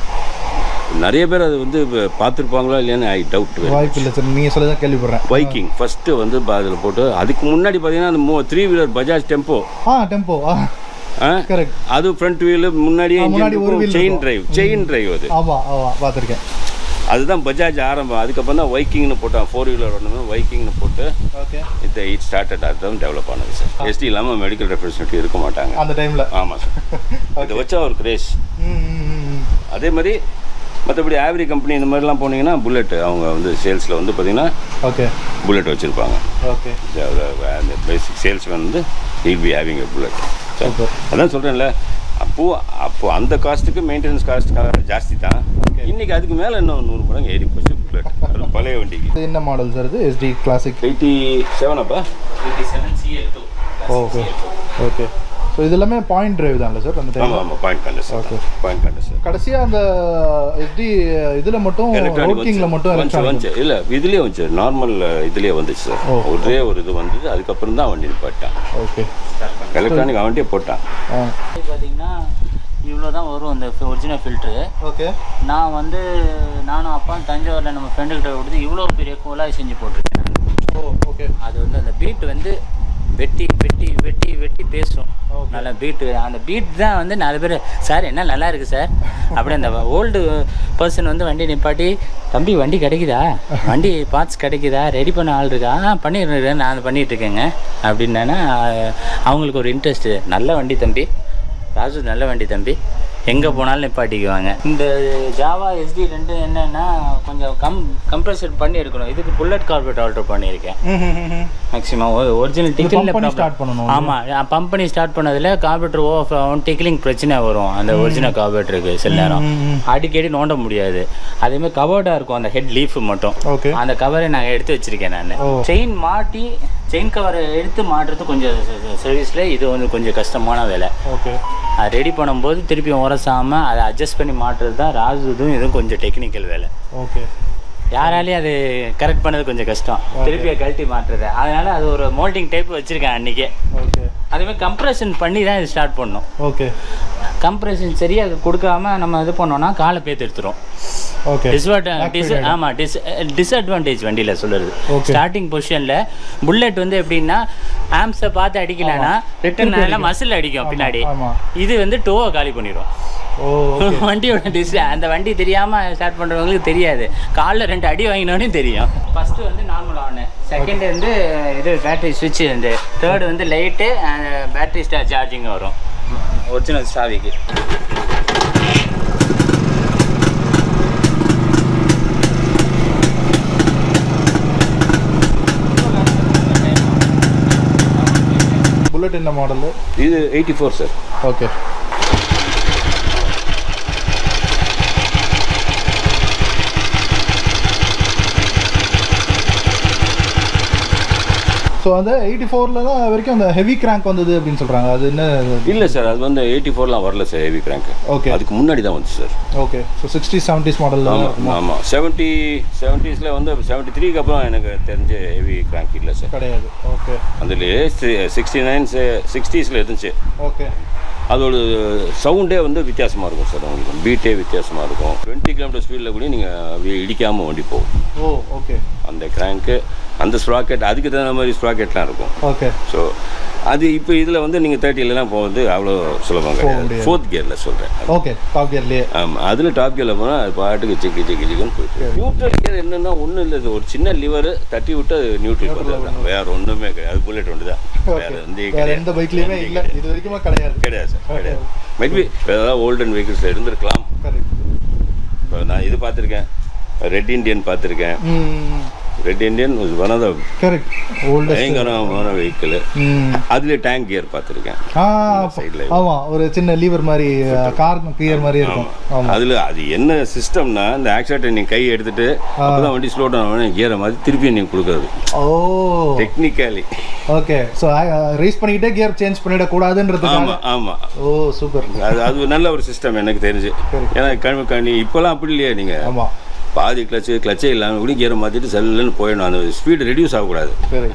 நிறைய பேர் அது வந்து பார்த்துருப்பாங்களா இல்லையான்னு ஐ டவுட் வாய்ப்பு இல்லை சார் நீங்கள் சொல்லி தான் கேள்விப்படுறேன் வைக்கிங் ஃபஸ்ட்டு வந்து அதில் போட்டு அதுக்கு முன்னாடி பார்த்தீங்கன்னா அந்த மூ three wheeler Bajaj tempo ah tempo ah correct அது ஃப்ரண்ட் வீலு முன்னாடியே ஆ, முன்னாடி ஒரு wheel செயின் இருக்கும். டிரைவ் செயின் டிரைவ் அது ஆமாம் ஆமாம் பார்த்துருக்கேன் அதுதான் பஜாஜ் ஆரம்பம் அதுக்கப்புறம் தான் வைக்கிங்னு போட்டான் ஃபோர் வீலர் ஒன்று வைக்கிங்னு போட்டு ஓகே இந்த இட் ஸ்டார்டட் அதுதான் டெவலப் ஆனது சார் எஸ்டி இல்லாமல் மெடிக்கல் ரெப்ரஸன்டேட்டிவ் இருக்க மாட்டாங்க அந்த டைமில் ஆமாம் சார் இதை வச்சா ஒரு கிரேஸ் ம் ம், ம் ம். அதே மாதிரி மற்றபடி ஆவரி கம்பெனி இந்த மாதிரிலாம் போனீங்கன்னா புல்லட் அவங்க வந்து சேல்ஸில் வந்து பார்த்தீங்கன்னா ஓகே புல்லட் வச்சுருப்பாங்க ஓகே அந்த பேசிக் சேல்ஸ் வந்து will be having a bullet Super. அதான் சொல்கிறேன்ல அப்போ அப்போ அந்த காஸ்ட்டுக்கு மெயின்டெனன்ஸ் காஸ்ட் ஜாஸ்தி தான் Okay. இன்னைக்கு அதுக்கு மேலே இன்னும் நூறு மடங்கு ஏறி போச்சு புல்லட் அது பழைய வண்டிக்கு இது என்ன மாடல் சார் இது எஸ்டி கிளாசிக் எயிட்டி செவன் அப்பா ஓகே ஓகே ஸோ இது எல்லாமே பாயிண்ட் டிரைவ் தான்ல சார் அந்த டைம் ஆமாம் ஆமாம் point condenser Okay. Point condenser கடைசியாக அந்த எஸ்டி இதில் மட்டும் ரோட்டிங்கில் மட்டும் வந்துச்சு எலக்ட்ரானிக் வந்துச்சு இல்லை இதுலேயே வந்துச்சு நார்மல் இதுலேயே வந்துச்சு சார் ஓ. ஒரே ஒரு இது வந்தது அதுக்கப்புறம் தான் வண்டி நிப்பாட்டான் ஓகே எலக்ட்ரானிக் அவன்கிட்டே போட்டான் ஆ பார்த்தீங்கன்னா இவ்வளோ தான் வரும் இந்த ஒரிஜினல் ஃபில்ட்ரு ஓகே நான் வந்து நானும் அப்பா தஞ்சாவூரில் நம்ம ஃப்ரெண்டுக்கிட்ட கொடுத்து இவ்வளோ பெரிய கோலாய் செஞ்சு போட்டிருக்கேன் ஓ ஓகே அது வந்து அந்த பீட் வந்து வெட்டி வெட்டி வெட்டி வெட்டி பேசும் Okay. நல்ல பீட்டு அந்த பீட் தான் வந்து நாலு பேர் சார் என்ன நல்லா இருக்கு சார் அப்படி அந்த ஓல்டு பர்சன் வந்து வண்டி நிப்பாட்டி தம்பி வண்டி கிடைக்குதா வண்டி பார்ட்ஸ் கிடைக்குதா ரெடி பண்ண ஆள் இருக்கா ஆ பண்ணிடுறேன் நான் பண்ணிட்டு இருக்கேங்க அப்படின்னா அவங்களுக்கு ஒரு இன்ட்ரெஸ்ட்டு நல்ல வண்டி தம்பி ராஜு நல்ல வண்டி தம்பி எங்கே போனாலும் நிப்பாட்டிக்குவாங்க இந்த ஜாவா எஸ்டி ரெண்டு என்னன்னா கொஞ்சம் கம் கம்ப்ரெஷர் பண்ணி இருக்கணும் இதுக்கு புல்லட் கார்பெட் ஆல்டர் பண்ணியிருக்கேன் மேக்ஸிமம் ஒரிஜினல் டிக்கெட்டில் pump பண்ணி start பண்ணணும். ஆமாம் பம்ப் பண்ணி ஸ்டார்ட் பண்ணதில் கார்பெட்டர் ஓ டிக்கிலிங் பிரச்சனை வரும் அந்த ஒரிஜினல் கார்பெட்டருக்கு சில நேரம் அடிக்கடி நோண்ட முடியாது அதேமாதிரி கவர்டாக இருக்கும் அந்த ஹெட் லீஃப் மட்டும் ஓகே அந்த கவரை நான் எடுத்து வச்சிருக்கேன் நான் ஓ. செயின் மாட்டி செயின் கவரை எடுத்து மாட்டுறது கொஞ்சம் சர்வீஸில் இது வந்து கொஞ்சம் கஷ்டமான வேலை ஓகே அது ரெடி பண்ணும்போது திருப்பி உரசாமல் அதை அட்ஜஸ்ட் பண்ணி மாட்டுறது தான் ராஜுதும் இதுவும் கொஞ்சம் டெக்னிக்கல் வேலை ஓகே யாராலையும் அது கரெக்ட் பண்ணது கொஞ்சம் கஷ்டம் திருப்பி அதை கழட்டி மாட்டுறது அதனால அது ஒரு மோல்டிங் டைப் வச்சுருக்கேன் அன்றைக்கே ஓகே அதேமாதிரி கம்ப்ரெஷன் பண்ணி தான் இது ஸ்டார்ட் பண்ணோம் ஓகே கம்ப்ரெஷன் சரியாக கொடுக்காம நம்ம இது பண்ணோம்னா காலை பேத்து எடுத்துரும் ஓகே டிஸ்அட் டிஸ் ஆமாம் டிஸ் டிஸ்அட்வான்டேஜ் வண்டியில் சொல்லுறது Okay. ஸ்டார்டிங் பொசிஷனில் புல்லட் வந்து எப்படின்னா ஆம்ஸை பார்த்து அடிக்கலைன்னா ரிட்டன் நல்லா மசில் அடிக்கும் பின்னாடி ஆமா இது வந்து டோவை காலி பண்ணிடும் ஓ ஓகே வண்டியோட டிஸ் அந்த வண்டி தெரியாமல் ஸ்டார்ட் பண்ணுறவங்களுக்கு தெரியாது காலைல ரெண்டு அடி வாங்கினோடனே தெரியும் ஃபஸ்ட்டு வந்து நார்மல் ஆனு செகண்ட் வந்து இது பேட்டரி சுவிட்ச் வந்து தேர்டு வந்து லைட்டு பேட்டரி ஸ்டா சார்ஜிங் வரும் ஒரிஜினல் சாவிக்கு புல்லட் என்ன மாடலு இது eighty four sir okay so அந்த எயிட்டி ஃபோரில் தான் வரைக்கும் அந்த ஹெவி கிராங்க் வந்தது அப்படின்னு சொல்கிறாங்க அது என்ன இல்லை சார் அது வந்து எயிட்டி ஃபோர்லாம் வரல சார் ஹெவி கிராங்க் ஓகே அதுக்கு முன்னாடி தான் வந்துச்சு sir okay so sixty seventies மாடலில் தான் ஆமாம் இருக்குமா ஆமாம் செவன்ட்டி செவன்ட்டீஸில் வந்து செவன்ட்டி த்ரீக்கு அப்புறம் எனக்கு தெரிஞ்ச ஹெவி கிராங்க் இல்லை சார் கிடையாது ஓகே அதுலேயே சிக்ஸ்டி நைன் சிக்ஸ்டீஸில் இருந்துச்சு ஓகே அதோட சவுண்டே வந்து வித்தியாசமாக இருக்கும் சார் உங்களுக்கு பீட்டே வித்தியாசமாக இருக்கும் டுவெண்ட்டி கிலோமீட்டர் ஸ்பீடில் கூட நீங்கள் அப்படியே இடிக்காமல் வண்டி போகும் ஓ ஓகே அந்த கிராங்க்கு அந்த ஸ்ப்ராக்கெட் அதுக்கு தகுந்த மாதிரி ஸ்ப்ராக்கெட்லாம் இருக்கும் ஓகே ஸோ அது இப்போ இதில் வந்து நீங்கள் தேர்ட்டிலலாம் போகிறது அவ்வளோ சுலபம் கிடையாது முடியாது. ஃபோர்த் கியரில் சொல்கிறேன் ஓகே டாப் கியர்லேயே ஆமாம் அதில் டாப் கியரில் போனால் அது பாட்டுக்கு சிக்கி சிக்கி சிக்கன்னு போயிட்டு நியூட்ரல் கியர் என்னென்னா ஒன்றும் இல்லை இது ஒரு சின்ன லிவர் தட்டி விட்டு அது நியூட்ரல் பண்ணுறது வேற ஒன்றுமே கிடையாது அது புல்லட் ஒன்று தான் வேற எந்த வேற கிடையாது எந்த பைக்லையுமே இல்லை இது வரைக்குமே கிடையாது கிடையாது சார் கிடையாது மேபி ஏதாவது ஓல்டன் வெஹிக்கிள்ஸில் இருந்திருக்கலாம் கரெக்ட் இப்போ நான் இது பார்த்துருக்கேன் ரெட் இண்டியன் பார்த்துருக்கேன் hmm red Indian one of the correct oldest பயங்கரமான வெஹிக்கிள் ம் அதில் டேங்க் கியர் பார்த்துருக்கேன் ஆ சைடில் ஆமா ஒரு சின்ன லீவர் மாதிரி கார் கிளியர் மாதிரி இருக்கும் ஆமா அதில் அது என்ன சிஸ்டம்னா இந்த ஆக்சிடென்ட் நீங்கள் கை எடுத்துட்டு அப்பதான் வண்டி ஸ்லோ டவுன் ஆகணும் கியரை மாதிரி திருப்பி நீங்கள் கொடுக்குறது oh technically okay so race பண்ணிக்கிட்டே கியர் சேஞ்ச் பண்ணிடக்கூடாதுன்றதுக்காக ஆமாம் ஆமாம் ஓ சூப்பர் அது அது ஒரு நல்ல ஒரு சிஸ்டம் எனக்கு தெரிஞ்சு ஏன்னா கண் கணி இப்போலாம் அப்படி இல்லையா நீங்கள் ஆமா பாதி கிளச்சு கிளச்சே இல்லாமல் கூட கியரை மாற்றிட்டு செல்லுன்னு போயிடணும் அந்த ஸ்பீடு ரெடியூஸ் ஆகக்கூடாது சரி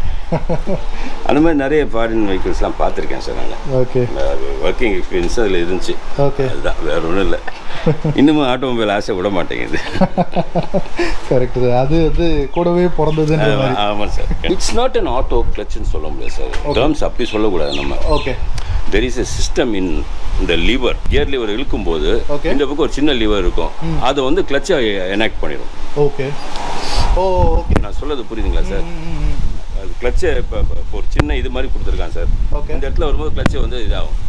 அந்த மாதிரி நிறைய ஃபாரின் வெஹிக்கிள்ஸ்லாம் பார்த்துருக்கேன் சார் நான் ஓகே ஒர்க்கிங் எக்ஸ்பீரியன்ஸ் அதில் இருந்துச்சு ஓகே அதுதான் வேற ஒன்றும் இல்லை இன்னமும் ஆட்டோமொபைல் ஆசை விட மாட்டேங்குது கரெக்ட் அது வந்து கூடவே பிறந்ததுன்ற மாதிரி ஆமாம் sir it's not an auto கிளச்சுன்னு சொல்ல முடியாது சார் டேர்ம்ஸ் அப்படி சொல்லக்கூடாது நம்ம okay there is a system in இந்த லிவர் கியர் லிவர் இழுக்கும்போது Okay. இந்த பக்கம் ஒரு சின்ன லிவர் இருக்கும் அதை வந்து கிளச்சை எனாக்ட் பண்ணிடும் ஓகே ஓ ஓகே நான் சொல்லது புரியுதுங்களா சார் அது கிளச்சை இப்போ இப்போ ஒரு சின்ன இது மாதிரி கொடுத்துருக்கான் சார் ஓகே இந்த இடத்துல வரும்போது கிளச்சை வந்து இதாகும்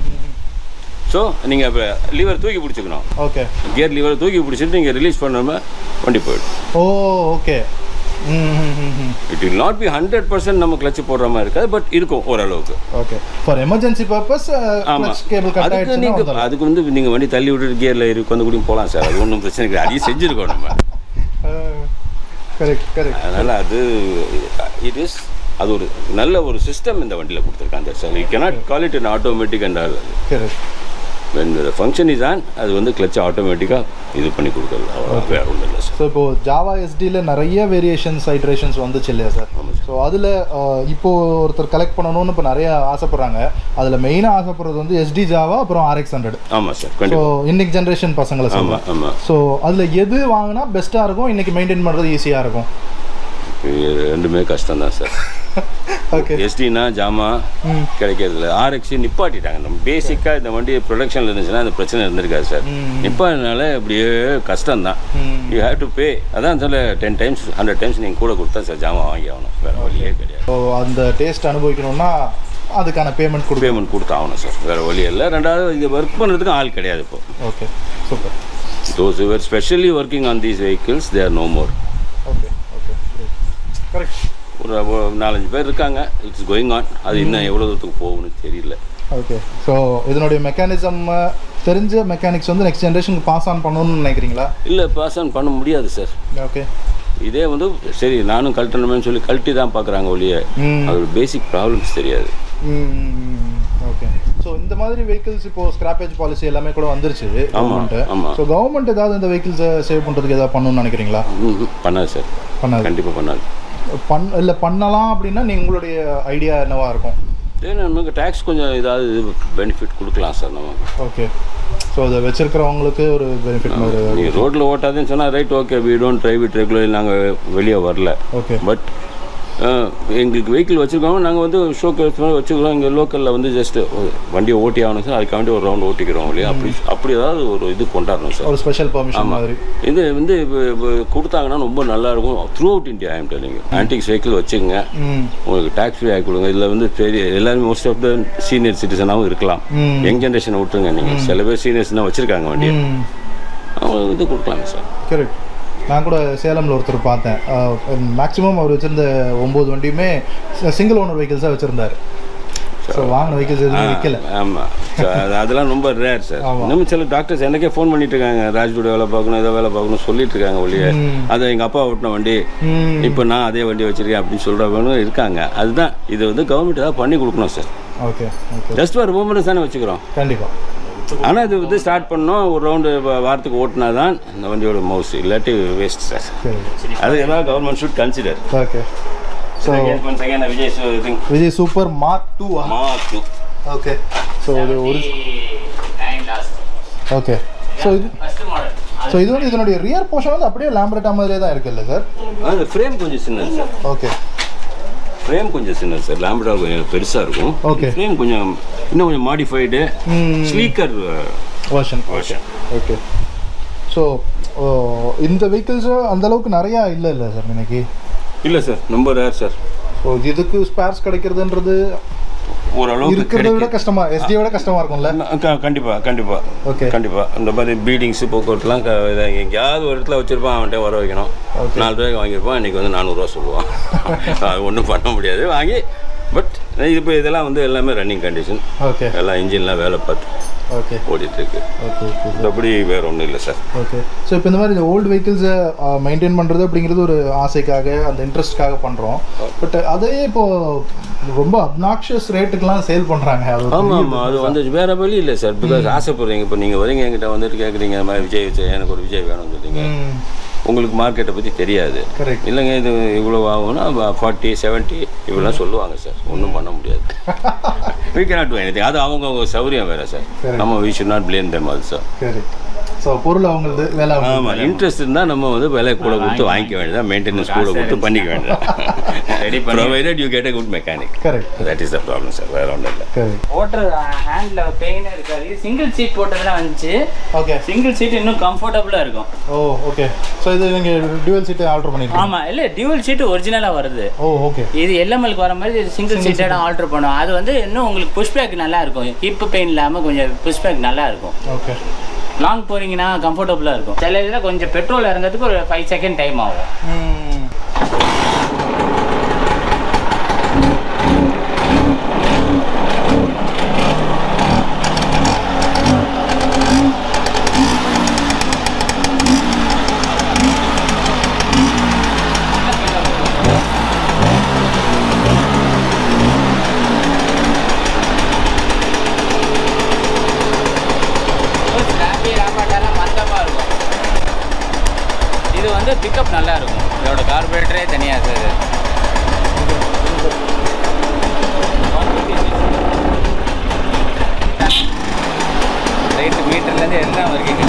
ஸோ நீங்கள் இப்போ லிவர் தூக்கி பிடிச்சிக்கணும் ஓகே கியர் லிவரை தூக்கி பிடிச்சிட்டு நீங்கள் ரிலீஸ் பண்ணாமல் வண்டி போயிடும் oh okay hmm it will not be hundred percent நம்ம கிளச்சு போடுற மாதிரி இருக்காது பட் இருக்கும் ஓரளவுக்கு ஓகே ஃபார் எமர்ஜென்சி பர்பஸ் ஆமா கிளச் கேபிள் கட் அதுக்கு ஆயிடுச்சுன்னா நீங்க வந்துடலாம். அதுக்கு வந்து நீங்க வண்டி தள்ளி விட்டுட்டு கியர்ல இருக்கு வந்து கூட போகலாம் சார் அது ஒன்றும் பிரச்சனை கிடையாது அதையும் செஞ்சிருக்கோம் நம்ம கரெக்ட் கரெக்ட் அதனால அது இட் இஸ் அது ஒரு நல்ல ஒரு சிஸ்டம் இந்த வண்டியில் கொடுத்துருக்காங்க sir you cannot call it an automatic and correct when the function is on அது வந்து கிளச் ஆட்டோமேட்டிக்காக இது பண்ணி கொடுக்குறது அவ்வளோ வேற ஒன்றும் இல்லை சார் ஸோ இப்போ ஜாவா எஸ்டியில் நிறைய வேரியேஷன்ஸ் ஐட்ரேஷன்ஸ் வந்துச்சு இல்லையா சார் ஸோ அதில் இப்போ ஒருத்தர் கலெக்ட் பண்ணணும்னு இப்போ நிறைய ஆசைப்படுறாங்க அதில் மெயினாக ஆசைப்படுறது வந்து எஸ்டி ஜாவா அப்புறம் ஆர்எக்ஸ் ஹண்ட்ரட் ஆமாம் சார் ஸோ கண்டிப்பாக இன்னைக்கு ஜென்ரேஷன் பசங்களை ஆமாம் சொல்லுவேன் ஆமாம் ஸோ அதில் எது வாங்கினா பெஸ்ட்டாக இருக்கும் இன்னைக்கு மெயின்டைன் பண்ணுறது ஈஸியாக இருக்கும் ரெண்டுமே கஷ்டம் தான் சார் ஓகே எஸ்டினா ஜாமா ம் கிடைக்கிறது இல்லை ஆர்எக்ஸி நிப்பாட்டிட்டாங்க நம்ம பேசிக்காக இந்த வண்டி ப்ரொடக்ஷனில் இருந்துச்சுன்னா அந்த பிரச்சனை இருந்திருக்காது சார் ம். நிப்பாட்டினால அப்படியே கஷ்டம்தான் ம் யூ ஹேவ் டு பே அதான் சொல்ல டென் டைம்ஸ் ஹண்ட்ரட் டைம்ஸ் நீங்கள் கூட கொடுத்தா சார் ஜாமா வாங்கி ஆகணும் வேறு வழியே கிடையாது ஸோ அந்த டேஸ்ட் அனுபவிக்கணும்னா அதுக்கான பேமெண்ட் கொடுக்கும் பேமெண்ட் கொடுத்து ஆகணும் சார் வேறு வழி இல்லை ரெண்டாவது இங்கே ஒர்க் பண்ணுறதுக்கு ஆள் கிடையாது இப்போ okay super those were specially working on these vehicles they are no more okay okay correct ஒரு ஒரு நாலஞ்சு பேர் இருக்காங்க இட்ஸ் கோயிங் ஆன் அது இன்னும் எவ்வளோ தூரத்துக்கு போகும்னு தெரியல ஓகே ஸோ இதனுடைய மெக்கானிசம் தெரிஞ்ச மெக்கானிக்ஸ் வந்து நெக்ஸ்ட் ஜென்ரேஷனுக்கு பாஸ் ஆன் பண்ணணும்னு நினைக்கிறீங்களா இல்லை பாஸ் ஆன் பண்ண முடியாது சார் ஓகே இதே வந்து சரி நானும் கழட்டணுமேனு சொல்லி கழட்டி தான் பார்க்குறாங்க ஒழிய ம் அதோட பேசிக் ப்ராப்ளம்ஸ் தெரியாது ஓகே ஸோ இந்த மாதிரி வெஹிக்கிள்ஸ் இப்போ ஸ்கிராப்பேஜ் பாலிசி எல்லாமே கூட வந்துருச்சு கவர்மெண்ட் ஆமா. ஸோ கவர்மெண்ட் ஏதாவது இந்த வெஹிக்கிள்ஸை சேவ் பண்ணுறதுக்கு ஏதாவது பண்ணணும்னு நினைக்கிறீங்களா ம்ஹும். பண்ணாது சார் பண்ணாது கண்டிப்பாக பண்ணாது பண் இல்லை பண்ணலாம் அப்படின்னா நீ உங்களுடைய ஐடியா என்னவா இருக்கும் சரி நமக்கு டேக்ஸ் கொஞ்சம் ஏதாவது பெனிஃபிட் கொடுக்கலாம் சார் நம்ம ஓகே ஸோ அதை வச்சிருக்கிறவங்களுக்கு ஒரு பெனிஃபிட் மாதிரி ஏதாவது நீங்கள் ரோட்டில் ஓட்டாதுன்னு சொன்னால் right okay we don't drive it regular நாங்கள் வெளியே வரல ஓகே பட் எங்களுக்கு வெஹிக்கிள் வச்சுருக்கோம் நாங்கள் வந்து ஷோக்கு வச்சுக்கிறோம் இங்கே லோக்கலில் வந்து ஜஸ்ட் வண்டியை ஓட்டி ஆகணும் சார் அதுக்காண்டி ஒரு ரவுண்ட் ஓட்டிக்கிறோம் இல்லையா அப்படி அப்படி ஏதாவது ஒரு இது கொண்டாடணும் சார் ஒரு ஸ்பெஷல் பெர்மிஷன் மாதிரி இது வந்து இப்போ இப்போ கொடுத்தாங்கன்னா ரொம்ப நல்லா இருக்கும் throughout India I'm telling antiques vehicle வச்சுக்கோங்க ம் உங்களுக்கு டேக்ஸ் ஃப்ரீ ஆகி கொடுங்க இதில் வந்து பெரிய எல்லாருமே மோஸ்ட் ஆஃப் த சீனியர் சிட்டிசனாகவும் இருக்கலாம் ம். யங் ஜென்ரேஷனை விட்டுருங்க நீங்கள் சில பேர் சீனியர்ஸ் தான் வச்சுருக்காங்க வண்டியை ம் அவங்க இது கொடுக்கலாங்க சார் கரெக்ட் நான் கூட சேலமில் ஒருத்தர் பார்த்தேன் மேக்ஸிமம் அவர் வச்சுருந்த ஒம்பது வண்டியுமே சிங்கிள் ஓனர் வெஹிக்கிள்ஸாக வச்சுருந்தார் ஸோ வாங்கின வெஹிக்கிள்ஸ் எதுவும் விற்கல ஆமாம் அதெல்லாம் ரொம்ப ரேர் சார் ஆமா. இன்னும் சில டாக்டர்ஸ் எனக்கே ஃபோன் பண்ணிட்டு இருக்காங்க ராஜ்கூட வேலை பார்க்கணும் ஏதோ வேலை பார்க்கணும் சொல்லிட்டு இருக்காங்க ஒழிய ம். அதை எங்கள் அப்பா ஓட்டின வண்டி ம் இப்போ நான் அதே வண்டி வச்சிருக்கேன் அப்படின்னு சொல்கிறவங்களும் இருக்காங்க அதுதான் இது வந்து கவர்மெண்ட் ஏதாவது பண்ணி கொடுக்கணும் சார் ஓகே ஓகே ஜஸ்ட் ஒரு மூமெண்ட்ஸ் தானே வச்சுக்கிறோம் கண்டிப்பாக ஆனால் இது வந்து ஸ்டார்ட் பண்ணோம் ஒரு ரவுண்டு வாரத்துக்கு ஓட்டினா தான் இந்த வண்டியோட மவுஸ் இல்லாட்டி வேஸ்ட் சார் சரி அது ஏதாவது government should consider okay so second Vijay thing Vijay super mark two mark okay so இது ஒரு ஓகே ஸோ இது ஃபர்ஸ்ட் மாடல் ஸோ இது வந்து இதனுடைய ரியர் போர்ஷன் வந்து அப்படியே லேம்பரேட்டா மாதிரியே தான் இருக்குல்ல சார் அந்த ஃப்ரேம் கொஞ்சம் சின்னது சார் ஓகே ஃப்ரேம் கொஞ்சம் சின்னது சார் லேம்படால் கொஞ்சம் பெருசாக இருக்கும் Okay. ஃப்ரேம் கொஞ்சம் இன்னும் கொஞ்சம் modified hmm sleeker version version okay so இந்த வெஹிக்கிள்ஸ் அந்த அளவுக்கு நிறையா இல்லை இல்லை சார் இன்னைக்கு இல்லை சார் ரொம்ப ரேர் சார் ஸோ இதுக்கு ஸ்பேர்ஸ் கிடைக்கிறதுன்றது ஓரளவுக்கு இருக்கிறத விட கிடைக்கும் கஷ்டமா எஸ்டியை விட கஷ்டமா இருக்கும்ல க- கண்டிப்பா கண்டிப்பா ஓகே கண்டிப்பா இந்த மாதிரி பீடிங்ஸ் போக்குவரத்துலாம் க- இதை எங்கேயாவது ஒரு இடத்துல வச்சிருப்பான் அவன்கிட்ட வர வைக்கணும் Okay. நாலு ரூபாய்க்கு வாங்கியிருப்பான் இன்னைக்கு வந்து நானூறுரூவா சொல்லுவான் அது ஒன்றும் பண்ண முடியாது வாங்கி பட் இப்போ இதெல்லாம் வந்து எல்லாமே ரன்னிங் கண்டிஷன் ஓகே எல்லாம் இன்ஜின்லாம் வேலை பார்த்து ஓகே ஓடிட்டு இருக்கு ஓகே ஓகே மற்றபடி வேற ஒன்றும் இல்லை சார் ஓகே ஸோ இப்போ இந்த மாதிரி இந்த ஓல்டு வெஹிக்கிள்ஸை மெயின்டைன் பண்ணுறது அப்படிங்கிறது ஒரு ஆசைக்காக அந்த இன்ட்ரெஸ்ட்காக பண்ணுறோம் பட் அதையே இப்போ ரொம்ப அப்னாக்ஷியஸ் ரேட்டுக்கெலாம் சேல் பண்ணுறாங்க அது ஒரு ஆமாம் பெரிய ஆமாம் அது வந்து வேற வழி இல்லை சார் பிகாஸ் ஆசைப்படுறீங்க இப்போ நீங்கள் வரீங்க என்கிட்ட வந்துட்டு கேட்குறீங்க இந்த மாதிரி விஜய் விஜய் எனக்கு ஒரு விஜய் வேணும்னு சொல்றீங்க ம் உங்களுக்கு மார்க்கெட்டை பற்றி தெரியாது கரெக்ட் இல்லைங்க இது இவ்வளோ ஆகும்னா ஃபார்ட்டி செவன்ட்டி இப்படிலாம் சொல்லுவாங்க சார் ஒன்றும் பண்ண முடியாது we cannot do anything அது அவங்க அவங்க சௌரியம் வேறு சார் Correct. நம்ம we should not blame them also correct so பொருள் அவங்களது வேலை அவங்களது. ஆமாம் இன்ட்ரெஸ்ட் இருந்தால் நம்ம வந்து விலை கூட கொடுத்து வாங்கிக்க வேண்டியதான் மெயின்டெனன்ஸ் கூட கொடுத்து பண்ணிக்க வேண்டியதான் Ready பண்ணி- provided you get a good mechanic correct that is the problem sir வேற ஒன்றும் இல்லை கரெக்ட் ஓட்டுற ஹேண்டில் பெயினே இருக்காது சிங்கிள் சீட் போட்டதெல்லாம் வந்துச்சு ஓகே சிங்கிள் சீட் இன்னும் கம்ஃபர்டபுளாக இருக்கும் ஓ ஓகே ஸோ இது நீங்கள் டியூவல் சீட்டு ஆல்டர் பண்ணிருக்கீங்க ஆமாம் இல்லை டியூவல் சீட்டு ஒரிஜினலாக வருது ஓ ஓகே இது எல்எம்எல்க்கு வர மாதிரி சிங்கிள் சீட்டோட ஆல்டர் பண்ணும் அது வந்து இன்னும் உங்களுக்கு புஷ் பேக் நல்லா இருக்கும் ஹிப் பெயின் இல்லாமல் கொஞ்சம் புஷ் பேக் நல்லா இருக்கும் ஓகே லாங் போறீங்கன்னா கம்ஃபர்டபுளாக இருக்கும் சில இதில் கொஞ்சம் பெட்ரோல் இறங்கிறதுக்கு ஒரு ஃபைவ் செகண்ட் டைம் ஆகும் ம் ஸ்னாப்பி ராமாட்டாலாம் மந்தமாக இருக்கும் இது வந்து பிக்கப் நல்லா இருக்கும் இதோட கார்பரேட்டரே தனியாக சார் ரைட்டு மீட்டர்லேருந்து எல்லாம் வரைக்கும்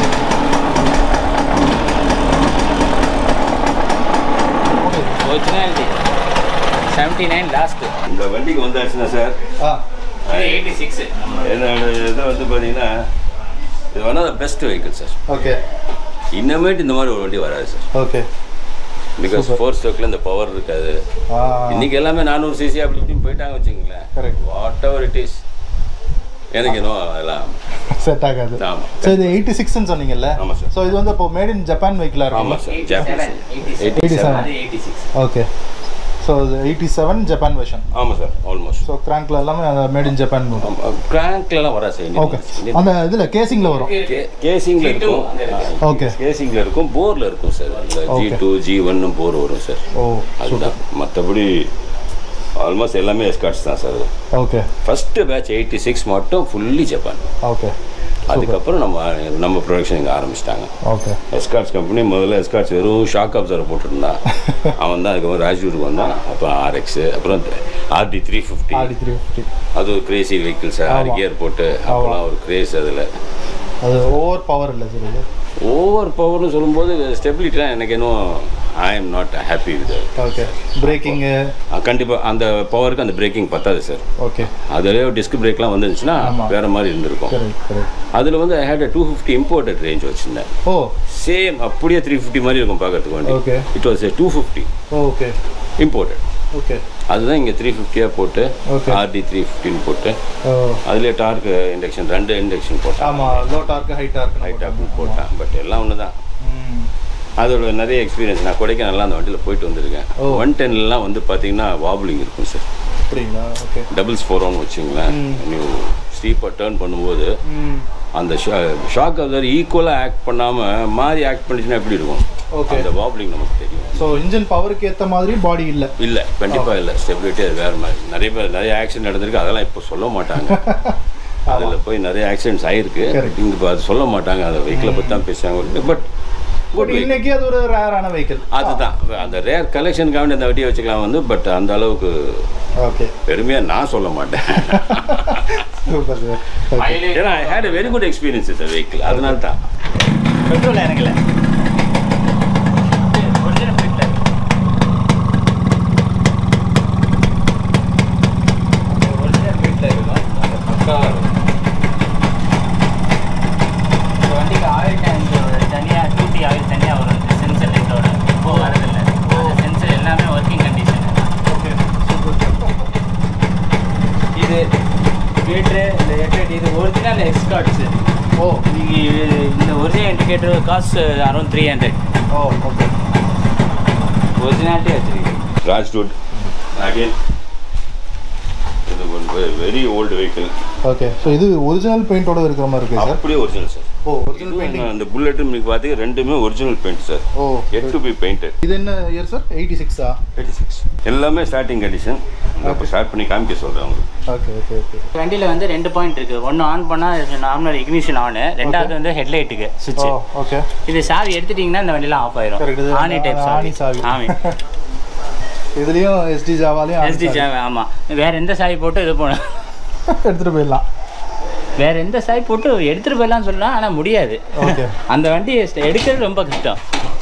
ஒரிஜினாலிட்டி செவன்ட்டி நைன் லாஸ்ட்டு இந்த வண்டிக்கு வந்தாச்சுன்னா சார் ஆ எயிட்டி சிக்ஸ் என்னோட இதை வந்து பார்த்தீங்கன்னா இது one of the best vehicle sir okay இன்னமேட்டு இந்த மாதிரி ஒரு வண்டி வராது சார் ஓகே பிகாஸ் ஃபோர் ஸ்டோக்கில் இந்த பவர் இருக்காது ஆ இன்னைக்கு எல்லாமே நானூறு சிசி அப்படி இப்படின்னு போயிட்டாங்க வச்சுங்களேன் Correct. Whatever it is எனக்கு இன்னும் அதெல்லாம் செட் ஆகாது ஆமாம் ஸோ இது எயிட்டி சிக்ஸ்ன்னு சொன்னீங்கல்ல ஆமா சார். ஸோ இது வந்து இப்போ மேட் இன் ஜப்பான் வெஹிக்கிளாக இருக்கும் ஆமாம் sir eighty Japanese seven eighty seven அது எயிட்டி சிக்ஸ் ஓகே ஸோ இது எயிட்டி செவன் ஜப்பான் வெர்ஷன் ஆமாம் சார் ஆல்மோஸ்ட் ஸோ கிராங்க்ல எல்லாமே மேட் இன் ஜப்பான் கிராங்க்லாம் வராது சார் ஓகே அந்த இதில் கேசிங்கில் வரும் கேசிங்கில் இருக்கும் ஓகே கேசிங்கில் இருக்கும் போரில் இருக்கும் சார் இந்த ஜி Okay. டூ ஜி ஒன்னு போர் வரும் சார் ஓ அதுதான் மற்றபடி ஆல்மோஸ்ட் எல்லாமே எஸ்கார்ட்ஸ் தான் sir okay first batch eighty six மட்டும் ஃபுல்லி ஜப்பான் ஓகே அதுக்கப்புறம் நம்ம நம்ம ப்ரொடக்ஷன் இங்கே ஆரம்பிச்சிட்டாங்க ஓகே எஸ்கார்ட்ஸ் கம்பெனி முதல்ல எஸ்கார்ட்ஸ் வெறும் ஷாக் அப்சர்வர் போட்டுருந்தான் அவன் தான் அதுக்கப்புறம் ராஜ்வூருக்கு வந்தான் அப்புறம் ஆர்எக்ஸு அப்புறம் RD three fifty RD three fifty அது ஒரு கிரேசி வெஹிக்கிள் சார் ஆறு ஆமா. கியர் போட்டு அப்போலாம் ஒரு கிரேஸ் அதில் அது ஓவர் பவர் இல்லை சார் இது ஓவர் பவர்னு சொல்லும்போது ஸ்டெபிலிட்டிலாம் எனக்கு இன்னும் I am not happy with okay braking கண்டிப்பாக அந்த பவருக்கு அந்த பிரேக்கிங் பத்தாது சார் ஓகே அதிலே டிஸ்க் பிரேக்லாம் வந்துருந்துச்சுன்னா ஆமா. வேறு மாதிரி இருந்திருக்கும் கரெக்ட் கரெக்ட் அதில் வந்து I had two fifty imported range வச்சுருந்தேன் ஓ சேம் அப்படியே த்ரீ ஃபிஃப்டி மாதிரி இருக்கும் பார்க்கறதுக்கு வண்டி Okay. It was two fifty okay imported okay அதுதான் இங்கே த்ரீ ஃபிஃப்டியாக போட்டு Okay. ஆர்டி த்ரீ ஃபிஃப்டின்னு போட்டு ஓ அதுலேயே டார்க் இண்டக்ஷன் ரெண்டு இண்டக்ஷன் போட்டேன் ஆமாம் low torque high torque high டாப்னு போட்டேன் பட் எல்லாம் ஒன்று தான் ம் அதோட நிறைய எக்ஸ்பீரியன்ஸ் நான் கொடைக்கானல்லாம் அந்த வண்டியில் போயிட்டு வந்திருக்கேன் ஓ. ஒன் டென்லாம் வந்து பார்த்தீங்கன்னா வாபுலிங் இருக்கும் சார் அப்படிங்களா ஓகே டபுள்ஸ் ஃபோரோன்னு வச்சுங்களேன் நீ ஸ்டீப்பாக டேர்ன் பண்ணும்போது ம் அந்த ஷாக் அப்சர் ஈக்குவலாக ஆக்ட் பண்ணாமல் மாறி ஆக்ட் பண்ணிச்சுன்னா எப்படி இருக்கும் ஓகே அந்த வாப்ளிங் நமக்கு தெரியும் ஸோ இன்ஜின் பவருக்கு ஏற்ற மாதிரி பாடி இல்லை இல்லை கண்டிப்பாக இல்லை ஸ்டெபிலிட்டி அது வேறு மாதிரி நிறைய பேர் நிறைய ஆக்சிடென்ட் நடந்திருக்கு அதெல்லாம் இப்போ சொல்ல மாட்டாங்க அதில் போய் நிறைய ஆக்சிடென்ட்ஸ் ஆயிருக்கு Correct. இங்கே இப்போ அது சொல்ல மாட்டாங்க அந்த வெஹிக்கிளை பற்றி தான் பேசுவாங்க பட் குட் பட் இன்னைக்கு அது ஒரு ரேரான வெஹிக்கிள் அதுதான் அந்த ரேர் கலெக்ஷனுக்காக வேண்டி அந்த வண்டியை வச்சுக்கலாம் வந்து பட் அந்த அளவுக்கு ஓகே பெருமையாக நான் சொல்ல மாட்டேன் சூப்பர் சார் ஓகே ஏன்னா I had very good experience இந்த வெஹிக்கிள் அதனால தான் பெட்ரோல் இறங்கல ஒரிஜினல் ஃபிட்ல ஒரிஜினல் ஃபிட்ல இருக்கும் அந்த பக்காவாக இருக்கும் இந்த வண்டிக்கு ஆயில் டேங்க் தனியாக டூட்டி ஆயில் தனியாக வரும் சென்சர் லைட்டோட இப்போ வரதில்லை அந்த சென்சர் எல்லாமே ஒர்க்கிங் கண்டிஷன் ஓகே சூப்பர் இது மீட்ரு இந்த ஹெட்லைட் இது ஒரிஜினல் எக்ஸ்கார்ட்ஸு ஓ நீங்கள் இந்த original indicator cost around three hundred oh okay originality வச்சிருக்கேன் ராஜ்வுட் அகைன் இது ஒரு very old vehicle okay so இது ஒரிஜினல் பெயிண்டோட இருக்கிற மாதிரி இருக்கு சார் அப்படியே original sir oh original painting அந்த புல்லட் இன்னைக்கு பார்த்தீங்க ரெண்டுமே original paint sir oh yet to be painted இது என்ன இயர் சார் எயிட்டி சிக்ஸா எயிட்டி சிக்ஸ் எல்லாமே ஸ்டார்டிங் கண்டிஷன் இப்போ ஸ்டார்ட் பண்ணி காமிக்க சொல்கிறேன் உங்களுக்கு ஓகே ஓகே ஓகே வண்டியில் வந்து ரெண்டு பாயிண்ட் இருக்குது ஒன்று ஆன் பண்ணால் நார்மல் இக்னிஷன் ஆனு ரெண்டாவது வந்து ஹெட்லைட்டுக்கு ஓ சுவிட்ச் ஓகே இது சாவி எடுத்துட்டிங்கன்னா இந்த வண்டிலாம் ஆஃப் Correct. ஆயிரும் இது ஆனி டைப் ஆனி சாவி. சாவி ஆமி இதுலயும் எஸ்டி ஜாவாலையும் எஸ்டி சாவி ஆமாம் வேற எந்த சாவி போட்டு இது போன எடுத்துட்டு போயிடலாம் வேற எந்த சாவி போட்டு எடுத்துகிட்டு போயிடலாம்னு சொல்லலாம் ஆனால் முடியாது ஓகே அந்த வண்டி எடுக்கிறது ரொம்ப கஷ்டம்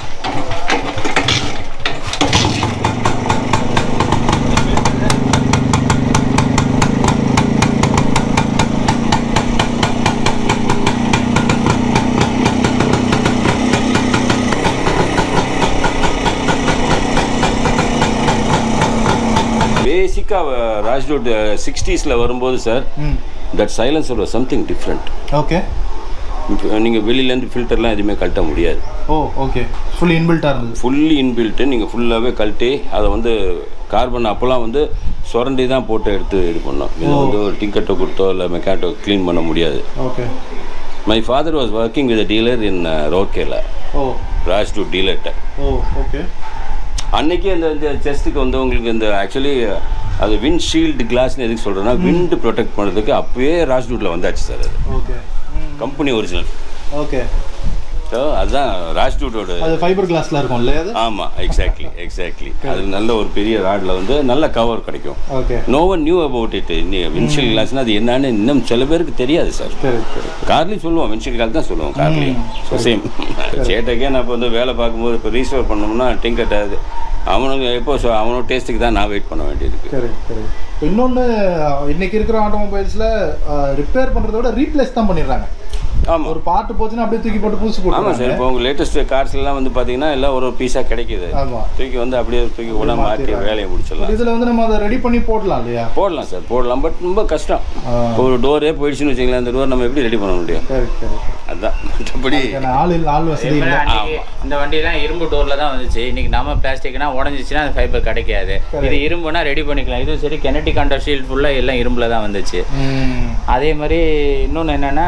பேசிக்காக ராஜ்ரோட் சிக்ஸ்டீஸில் வரும்போது sir hmm that silencer was something different okay நீங்கள் வெளியிலேருந்து ஃபில்டர்லாம் எதுவுமே கழட்ட முடியாது ஓ ஓகே ஃபுல் இன்பில்ட்டாக இருந்தது ஃபுல்லி இன்பில்ட்டு நீங்கள் ஃபுல்லாகவே கழட்டி அதை வந்து கார்பன் அப்போல்லாம் வந்து சுரண்டி தான் போட்டு எடுத்து இது பண்ணோம் இது வந்து ஒரு டிக்கெட்டை கொடுத்தோ இல்லை மெக்காட்டோ க்ளீன் பண்ண முடியாது okay my father was working with dealer in ரோக்கேல ஓ ராஜ் டு டீலர்கிட்ட ஓ ஓகே அன்னைக்கே அந்த இந்த செஸ்ட்டுக்கு வந்து உங்களுக்கு இந்த ஆக்சுவலி அது விண்ட் ஷீல்டு கிளாஸ்னு எதுக்கு சொல்கிறேன்னா விண்ட் ப்ரொடெக்ட் பண்ணுறதுக்கு அப்போயே ராஜ்டூட்டில் வந்தாச்சு சார் அது okay company original okay so அதுதான் ராஜ்டூட்டோட அது ஃபைபர் கிளாஸ்ல இருக்கும் இல்லையா அது ஆமாம் எக்ஸாக்ட்லி எக்ஸாக்ட்லி அது நல்ல ஒரு பெரிய ராடில் வந்து நல்ல கவர் கிடைக்கும் okay no one knew about it windshield கிளாஸ்னா அது என்னன்னு இன்னும் சில பேருக்கு தெரியாது சார் சரி சரி கார்லேயும் சொல்லுவோம் வின்ஷீல்ட் கிளாஸ் தான் சொல்லுவோம் கார்லேயும் ஸோ சேம் சேட்டைக்கே நான் இப்போ வந்து வேலை பார்க்கும்போது இப்போ ரீஸ்டோர் பண்ணோம்னா டிங்கட் அது அவனுக்கு எப்போ ஸோ அவனோட டேஸ்ட்டுக்கு தான் நான் வெயிட் பண்ண வேண்டியிருக்கு சரி சரி இன்னொன்று இன்னைக்கு இருக்கிற ஆட்டோமொபைல்ஸில் ரிப்பேர் பண்ணுறத விட ரீப்ளேஸ் தான் பண்ணிடுறாங்க ஆமாம் ஒரு பார்ட் போச்சுன்னா அப்படியே தூக்கி போட்டு புதுசு ஆமாம் சார் போட்டுருவாங்க இப்போ உங்கள் லேட்டஸ்ட் கார்ஸ்லாம் வந்து பார்த்தீங்கன்னா எல்லாம் ஒரு பீஸாக கிடைக்குது ஆமாம் தூக்கி வந்து அப்படியே தூக்கி கூட மாற்றி மாத்திடுறாங்க. வேலையை முடிச்சிடலாம் இதில் வந்து நம்ம அதை ரெடி பண்ணி போடலாம் இல்லையா போடலாம் சார் போடலாம் பட் ரொம்ப கஷ்டம் ஆ. இப்போ ஒரு டோரே போயிடுச்சுன்னு வச்சுங்களேன் அந்த டோர் நம்ம எப்படி ரெடி பண்ண முடியும் சரி சரி அதுதான் மற்றபடி ஏன்னா ஆள் இல்லை ஆள் வசதி இல்லை அன்னைக்கு இந்த வண்டியெல்லாம் இரும்பு டோர்ல தான் வந்துச்சு இன்னைக்கு நம்ம பிளாஸ்டிக்னா உடஞ்சிச்சுன்னா அந்த ஃபைபர் கிடைக்காது இது இரும்புனா ரெடி பண்ணிக்கலாம் இது சரி கெனடிக் கண்டர் ஷீல்ட் ஃபுல்லாக எல்லாம் இரும்புல தான் வந்துச்சு ம் அதே மாதிரி இன்னொன்று என்னென்னா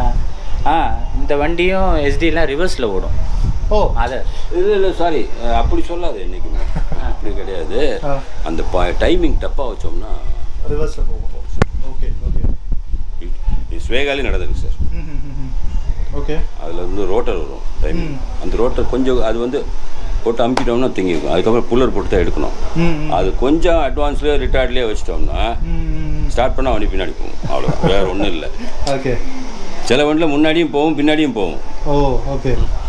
ஆ இந்த வண்டியும் எஸ்டிலாம் ரிவர்ஸில் ஓடும் ஓ அதை இல்லை இல்லை சாரி அப்படி சொல்லாது என்றைக்குமே அப்படி கிடையாது ஆ அந்த டைமிங் தப்பாக வச்சோம்னா ரிவர்ஸில் போகும் ஓகே ஓகே இது ஸ்வேகாலே நடந்திருக்கு சார் ஓகே அதில் வந்து ரோட்டர் வரும் டைமிங் அந்த ரோட்டர் கொஞ்சம் அது வந்து போட்டு அமுக்கிட்டோம்னா திங்கிக்கும் அதுக்கப்புறம் புல்லர் போட்டு தான் எடுக்கணும் ம் அது கொஞ்சம் அட்வான்ஸ்லேயே ரிட்டார்ட்லேயே வச்சிட்டோம்னா ம் ஸ்டார்ட் பண்ணால் வண்டி பின்னாடி போகும் அவ்வளோ வேறு ஒன்றும் இல்லை ஓகே சில வண்டியில் முன்னாடியும் போகும் பின்னாடியும் போகும் ஓ ஓகே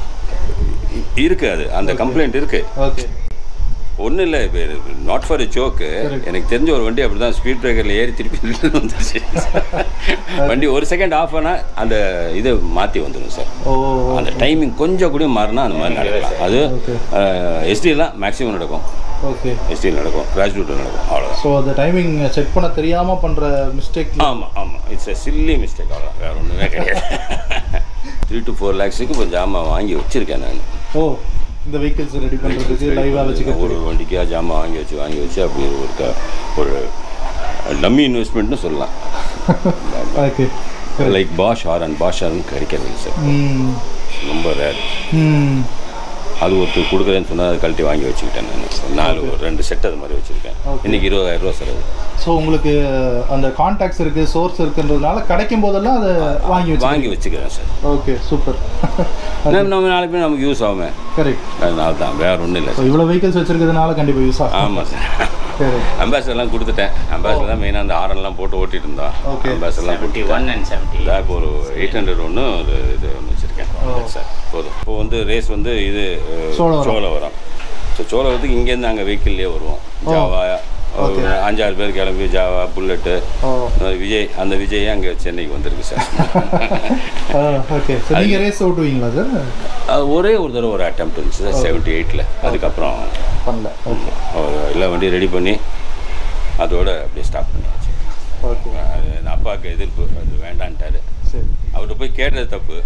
இ- இருக்கு அது அந்த கம்ப்ளைண்ட் இருக்கு ஓகே ஒன்றும் இல்லை இப்போ நாட் ஃபார் எ ஜோக்கு எனக்கு தெரிஞ்ச ஒரு வண்டி அப்படி தான் ஸ்பீட் பிரேக்கரில் ஏறி திருப்பி நின்னு வந்துருச்சு வண்டி ஒரு செகண்ட் ஆஃப் ஆனால் அந்த இது மாற்றி வந்துடும் சார் ஓ அந்த டைமிங் கொஞ்சம் கூட மாறினா அந்த மாதிரி நடக்கலாம் அது Okay. எஸ்டிலாம் மேக்ஸிமம் நடக்கும் ஓகே எஸ்டியில் நடக்கும் கிராஜுவேட்டில் நடக்கும் அவ்வளோதான் ஸோ அந்த டைமிங் செட் பண்ண தெரியாமல் பண்ணுற மிஸ்டேக் ஆமாம் ஆமாம் இட்ஸ் எ சில்லி மிஸ்டேக் அவ்வளோதான் வேறு ஒன்றுமே கிடையாது த்ரீ டு ஃபோர் லேக்ஸுக்கு இப்போ ஜாமான் வாங்கி வச்சுருக்கேன் நான் ஓ இந்த வெஹிக்கிள்ஸ் ரெடி பண்ணுறதுக்கு லைவாக வச்சுக்கிறது ஒரு வண்டிக்காக ஜாமான் வாங்கி வச்சு வாங்கி வச்சு அப்படி ஒரு க- ஒரு டம்மி இன்வெஸ்ட்மெண்ட்னு சொல்லலாம் okay like Bosch or and Bosch ஆர்னு கிடைக்கிறது இல்லை சார் ம் ரொம்ப ரேர் ம் அது ஒருத்தர் கொடுக்குறேன்னு சொன்னால் அதை கழட்டி வாங்கி வச்சுக்கிட்டேன் நான் நாலு ஒரு ரெண்டு செட் அது மாதிரி வச்சுருக்கேன் Okay. இன்னைக்கு இருபதாயிரம் ரூபா சார் அது ஸோ உங்களுக்கு அந்த கான்டாக்ட்ஸ் இருக்கு சோர்ஸ் இருக்குன்றதுனால கிடைக்கும் போதெல்லாம் அதை வாங்கி வச்சு வாங்கி வச்சுக்கிறேன் சார் ஓகே சூப்பர் நம்ம நம்ம நாளைக்கு நமக்கு யூஸ் ஆகுமே கரெக்ட் அதனால தான் வேற ஒன்றும் இல்லை ஸோ இவ்வளோ வெஹிக்கல்ஸ் வச்சிருக்கிறதுனால கண்டிப்பாக யூஸ் ஆகும் ஆமாம் சார் சரி அம்பாசிடர்லாம் கொடுத்துட்டேன் அம்பாசிடர் தான் மெயினாக அந்த ஆரெல்லாம் போட்டு ஓட்டிட்டு இருந்தோம் Okay. அம்பாசிடர்லாம் செவன்ட்டி ஒன் அண்ட் செவன்ட்டி இதாக இப்போ ஒரு எயிட் ஹண்ட்ரட் ஒன்று ஒரு இது ஒன்று வச்சுருக்கேன் சார் போதும் இப்போ வந்து ரேஸ் வந்து இது அஹ், சோழவரம். சோழவரம் ஸோ சோழவரத்துக்கு இங்கேருந்து நாங்கள் வெஹிக்கிள்லேயே வருவோம் ஜாவா ஒரு அஞ்சாறு பேர் கிளம்பி ஜாவா புல்லட்டு ஓ விஜய் அந்த விஜய் அங்கே சென்னைக்கு வந்திருக்கு சார் ஓகே ஸோ நீங்கள் ரேஸ் ஓட்டுவீங்களா சார் அது ஒரே ஒரு தடவை ஒரு அட்டெம்ப்ட் இருந்துச்சு சார் செவன்ட்டி எயிட்டில் அதுக்கப்புறம் பண்ணல ஓகே அவர் எல்லா வண்டியும் ரெடி பண்ணி அதோட அப்படியே ஸ்டாப் பண்ணியாச்சு ஓகே அது என் அப்பாவுக்கு எதிர்ப்பு அது வேண்டான்ட்டாரு சரி அவர்கிட்ட போய் கேட்டது தப்பு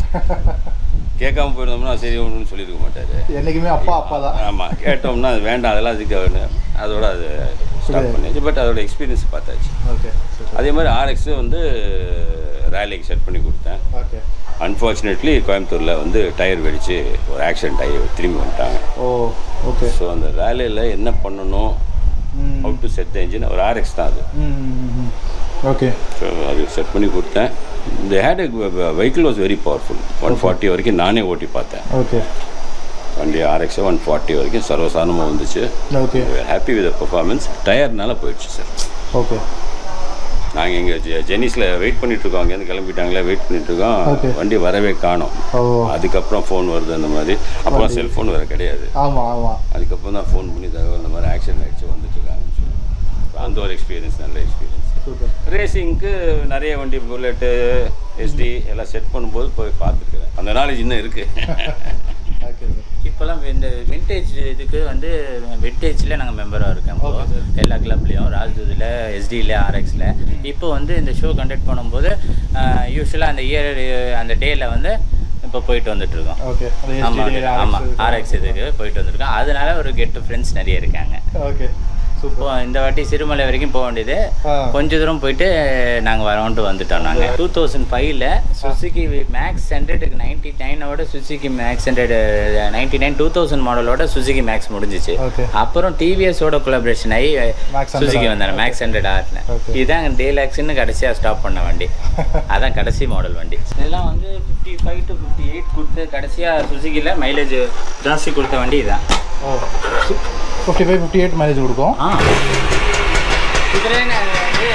கேட்காம போயிருந்தோம்னா சரி ஒன்றுன்னு சொல்லியிருக்க மாட்டார் என்னைக்குமே அப்பா அப்பா தான் ஆமாம் கேட்டோம்னா அது வேண்டாம் அதெல்லாம் அதுக்கு அவனு- அதோட அது ஸ்டாப் பண்ணியாச்சு பட் அதோட எக்ஸ்பீரியன்ஸ் பார்த்தாச்சு ஓகே சூப்பர் அதே மாதிரி ஆர்எக்ஸு வந்து ரேலிக்கு செட் பண்ணி கொடுத்தேன் ஓகே அன்ஃபார்ச்சுனேட்லி கோயம்புத்தூரில் வந்து டயர் வெடித்து ஒரு ஆக்சிடென்ட் ஆகி திரும்பி வந்துட்டாங்க ஓ ஓகே ஸோ அந்த ரேலியில் என்ன பண்ணணும் hmm how to set the engine ஒரு ஆர்எக்ஸ் தான் அது ம் ஓகே ஸோ அது செட் பண்ணி கொடுத்தேன் இந்த had vehicle was very powerful one forty வரைக்கும் நானே ஓட்டி பார்த்தேன் ஓகே வண்டி ஆர்எக்ஸ் ஒன் ஃபார்ட்டி வரைக்கும் சர்வசாதாரணமாக வந்துச்சு ஓகே ஹாப்பி வித் பர்ஃபார்மன்ஸ் டயர்னால போயிடுச்சு சார் ஓகே நாங்கள் இங்கே ஜெனிஸில் வெயிட் பண்ணிட்டு இருக்கோம் அங்கேருந்து கிளம்பிட்டாங்களே வெயிட் பண்ணிட்டு இருக்கோம் Okay. வண்டி வரவே காணோம் ஓ அதுக்கப்புறம் ஃபோன் வருது அந்த மாதிரி அப்புறம் செல்ஃபோன் வேறு கிடையாது ஆமாம் ஆமாம் அதுக்கப்புறம் தான் ஃபோன் பண்ணி தகவல் இந்த மாதிரி ஆக்சிடென்ட் ஆகிடுச்சு வந்துட்டு இருக்காங்கன்னு சொல்லி அந்த ஒரு எக்ஸ்பீரியன்ஸ் நல்ல எக்ஸ்பீரியன்ஸ் சூப்பர் ரேசிங்க்கு நிறைய வண்டி புல்லட்டு எஸ்டி எல்லாம் செட் பண்ணும்போது போய் பார்த்துருக்குறேன் அந்த நாலேஜ் இன்னும் இருக்குது ஓகே சார் இப்போல்லாம் இந்த விண்டேஜ் இதுக்கு வந்து விண்டேஜில் நாங்கள் மெம்பராக இருக்கோம் இப்போ. Okay, sir. எல்லா கிளப்லேயும் ராஜ்தூதில் எஸ்டியில் ஆர்எக்ஸில் இப்போ வந்து இந்த ஷோ கண்டக்ட் பண்ணும்போது யூஸ்வலாக அந்த இயர் அந்த டேயில் வந்து இப்போ போயிட்டு வந்துட்டு இருக்கோம் ஓகே அந்த ஆமாம் HDD, ஆமாம் RX ஆர்எக்ஸ் இதுக்கு போயிட்டு வந்திருக்கோம் அதனால ஒரு கெட் ஃப்ரெண்ட்ஸ் நிறைய இருக்காங்க ஓகே இப்போ சூப்பர் இந்த வாட்டி சிறுமலை வரைக்கும் போக வேண்டியது ஆ. கொஞ்ச தூரம் போயிட்டு நாங்கள் வரோன்ட்டு வந்துட்டோம் நாங்கள் டூ தௌசண்ட் ஃபைவ்ல சுசுகி மேக்ஸ் ஹண்ட்ரட் நைன்டி நைனோட Suzuki Max hundred ninety nine two thousand மாடலோட சுசுகி மேக்ஸ் முடிஞ்சிச்சு Okay. அப்புறம் டிவிஎஸோட கொலாபரேஷன் ஆகி Max 100 சுசுகி வந்தாங்க மேக்ஸ் ஹண்ட்ரட் ஆர்ட்ல Okay. இதுதான் டேலாக்ஸ்னு கடைசியாக ஸ்டாப் பண்ண வண்டி அதான் கடைசி மாடல் வண்டி இதெல்லாம் வந்து fifty five to fifty eight கொடுத்து கடைசியாக சுசுகியில் மைலேஜ் ஜாஸ்தி கொடுத்த வண்டி இதுதான் oh fifty five fifty eight mileage கொடுக்கும் ஆ இதுல நான் வந்து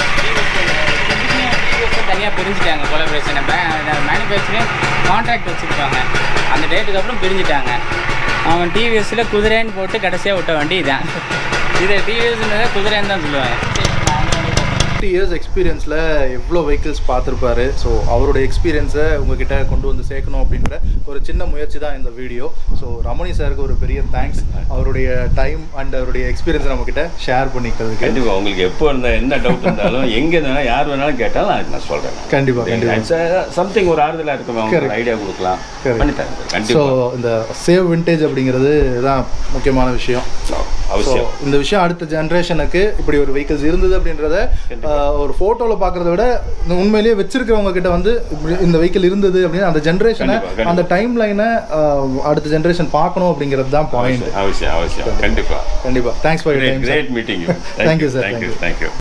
தனியாக பிரிஞ்சுட்டாங்க கொலாபரேஷன் மேனுஃபேக்சரிங் கான்ட்ராக்ட் வச்சுருப்பாங்க அந்த டேட்டுக்கு அப்புறம் பிரிஞ்சுட்டாங்க அவன் டிவிஎஸில் குதிரைன்னு போட்டு கடைசியாக விட்ட வண்டி இதான் இது டிவிஎஸ்ன்றதை குதிரைன்னு தான் சொல்லுவாங்க ஃபிஃப்டி இயர்ஸ் எக்ஸ்பீரியன்ஸில் எவ்வளோ வெஹிக்கிள்ஸ் பார்த்துருப்பாரு ஸோ அவருடைய எக்ஸ்பீரியன்ஸை உங்ககிட்ட கொண்டு வந்து சேர்க்கணும் அப்படின்ற ஒரு சின்ன முயற்சி தான் இந்த வீடியோ ஸோ ரமணி சாருக்கு ஒரு பெரிய தேங்க்ஸ் அவருடைய டைம் அண்ட் அவருடைய எக்ஸ்பீரியன்ஸை நம்மக்கிட்ட ஷேர் பண்ணிக்கிறதுக்கு கண்டிப்பாக உங்களுக்கு எப்போ இருந்தால் என்ன டவுட் இருந்தாலும் எங்கே இருந்தாலும் யார் வேணாலும் கேட்டாலும் அதுக்கு நான் சொல்கிறேன் கண்டிப்பாக கண்டிப்பாக சம்திங் ஒரு ஆறுதலாக இருக்கும் அவங்க Correct. ஐடியா கொடுக்கலாம் Correct. பண்ணி தரேன் சார் ஸோ கண்டிப்பாக இந்த சேவ் விண்டேஜ் அப்படிங்கிறது தான் முக்கியமான விஷயம் ஸோ அவசியம் இந்த விஷயம் அடுத்த ஜென்ரேஷனுக்கு இப்படி ஒரு வெஹிக்கிள்ஸ் இருந்தது அப்படின்றத ஆஹ், ஒரு ஃபோட்டோவில் பார்க்குறத விட இந்த உண்மையிலேயே வச்சிருக்கிறவங்க கிட்ட வந்து இப்படி இந்த வெஹிக்கிள் இருந்தது அப்படின்னு அந்த ஜென்ரேஷனை கண்டிப்பா, கண்டிப்பா. அந்த டைம் லைனை அடுத்த ஜென்ரேஷன் பார்க்கணும் அப்படிங்கிறது தான் பாயிண்ட் அவசியம் அவசியம் அவசியம் கண்டிப்பாக கண்டிப்பாக thanks for your time great meeting Thank you, sir. Thank you Thank you. Thank you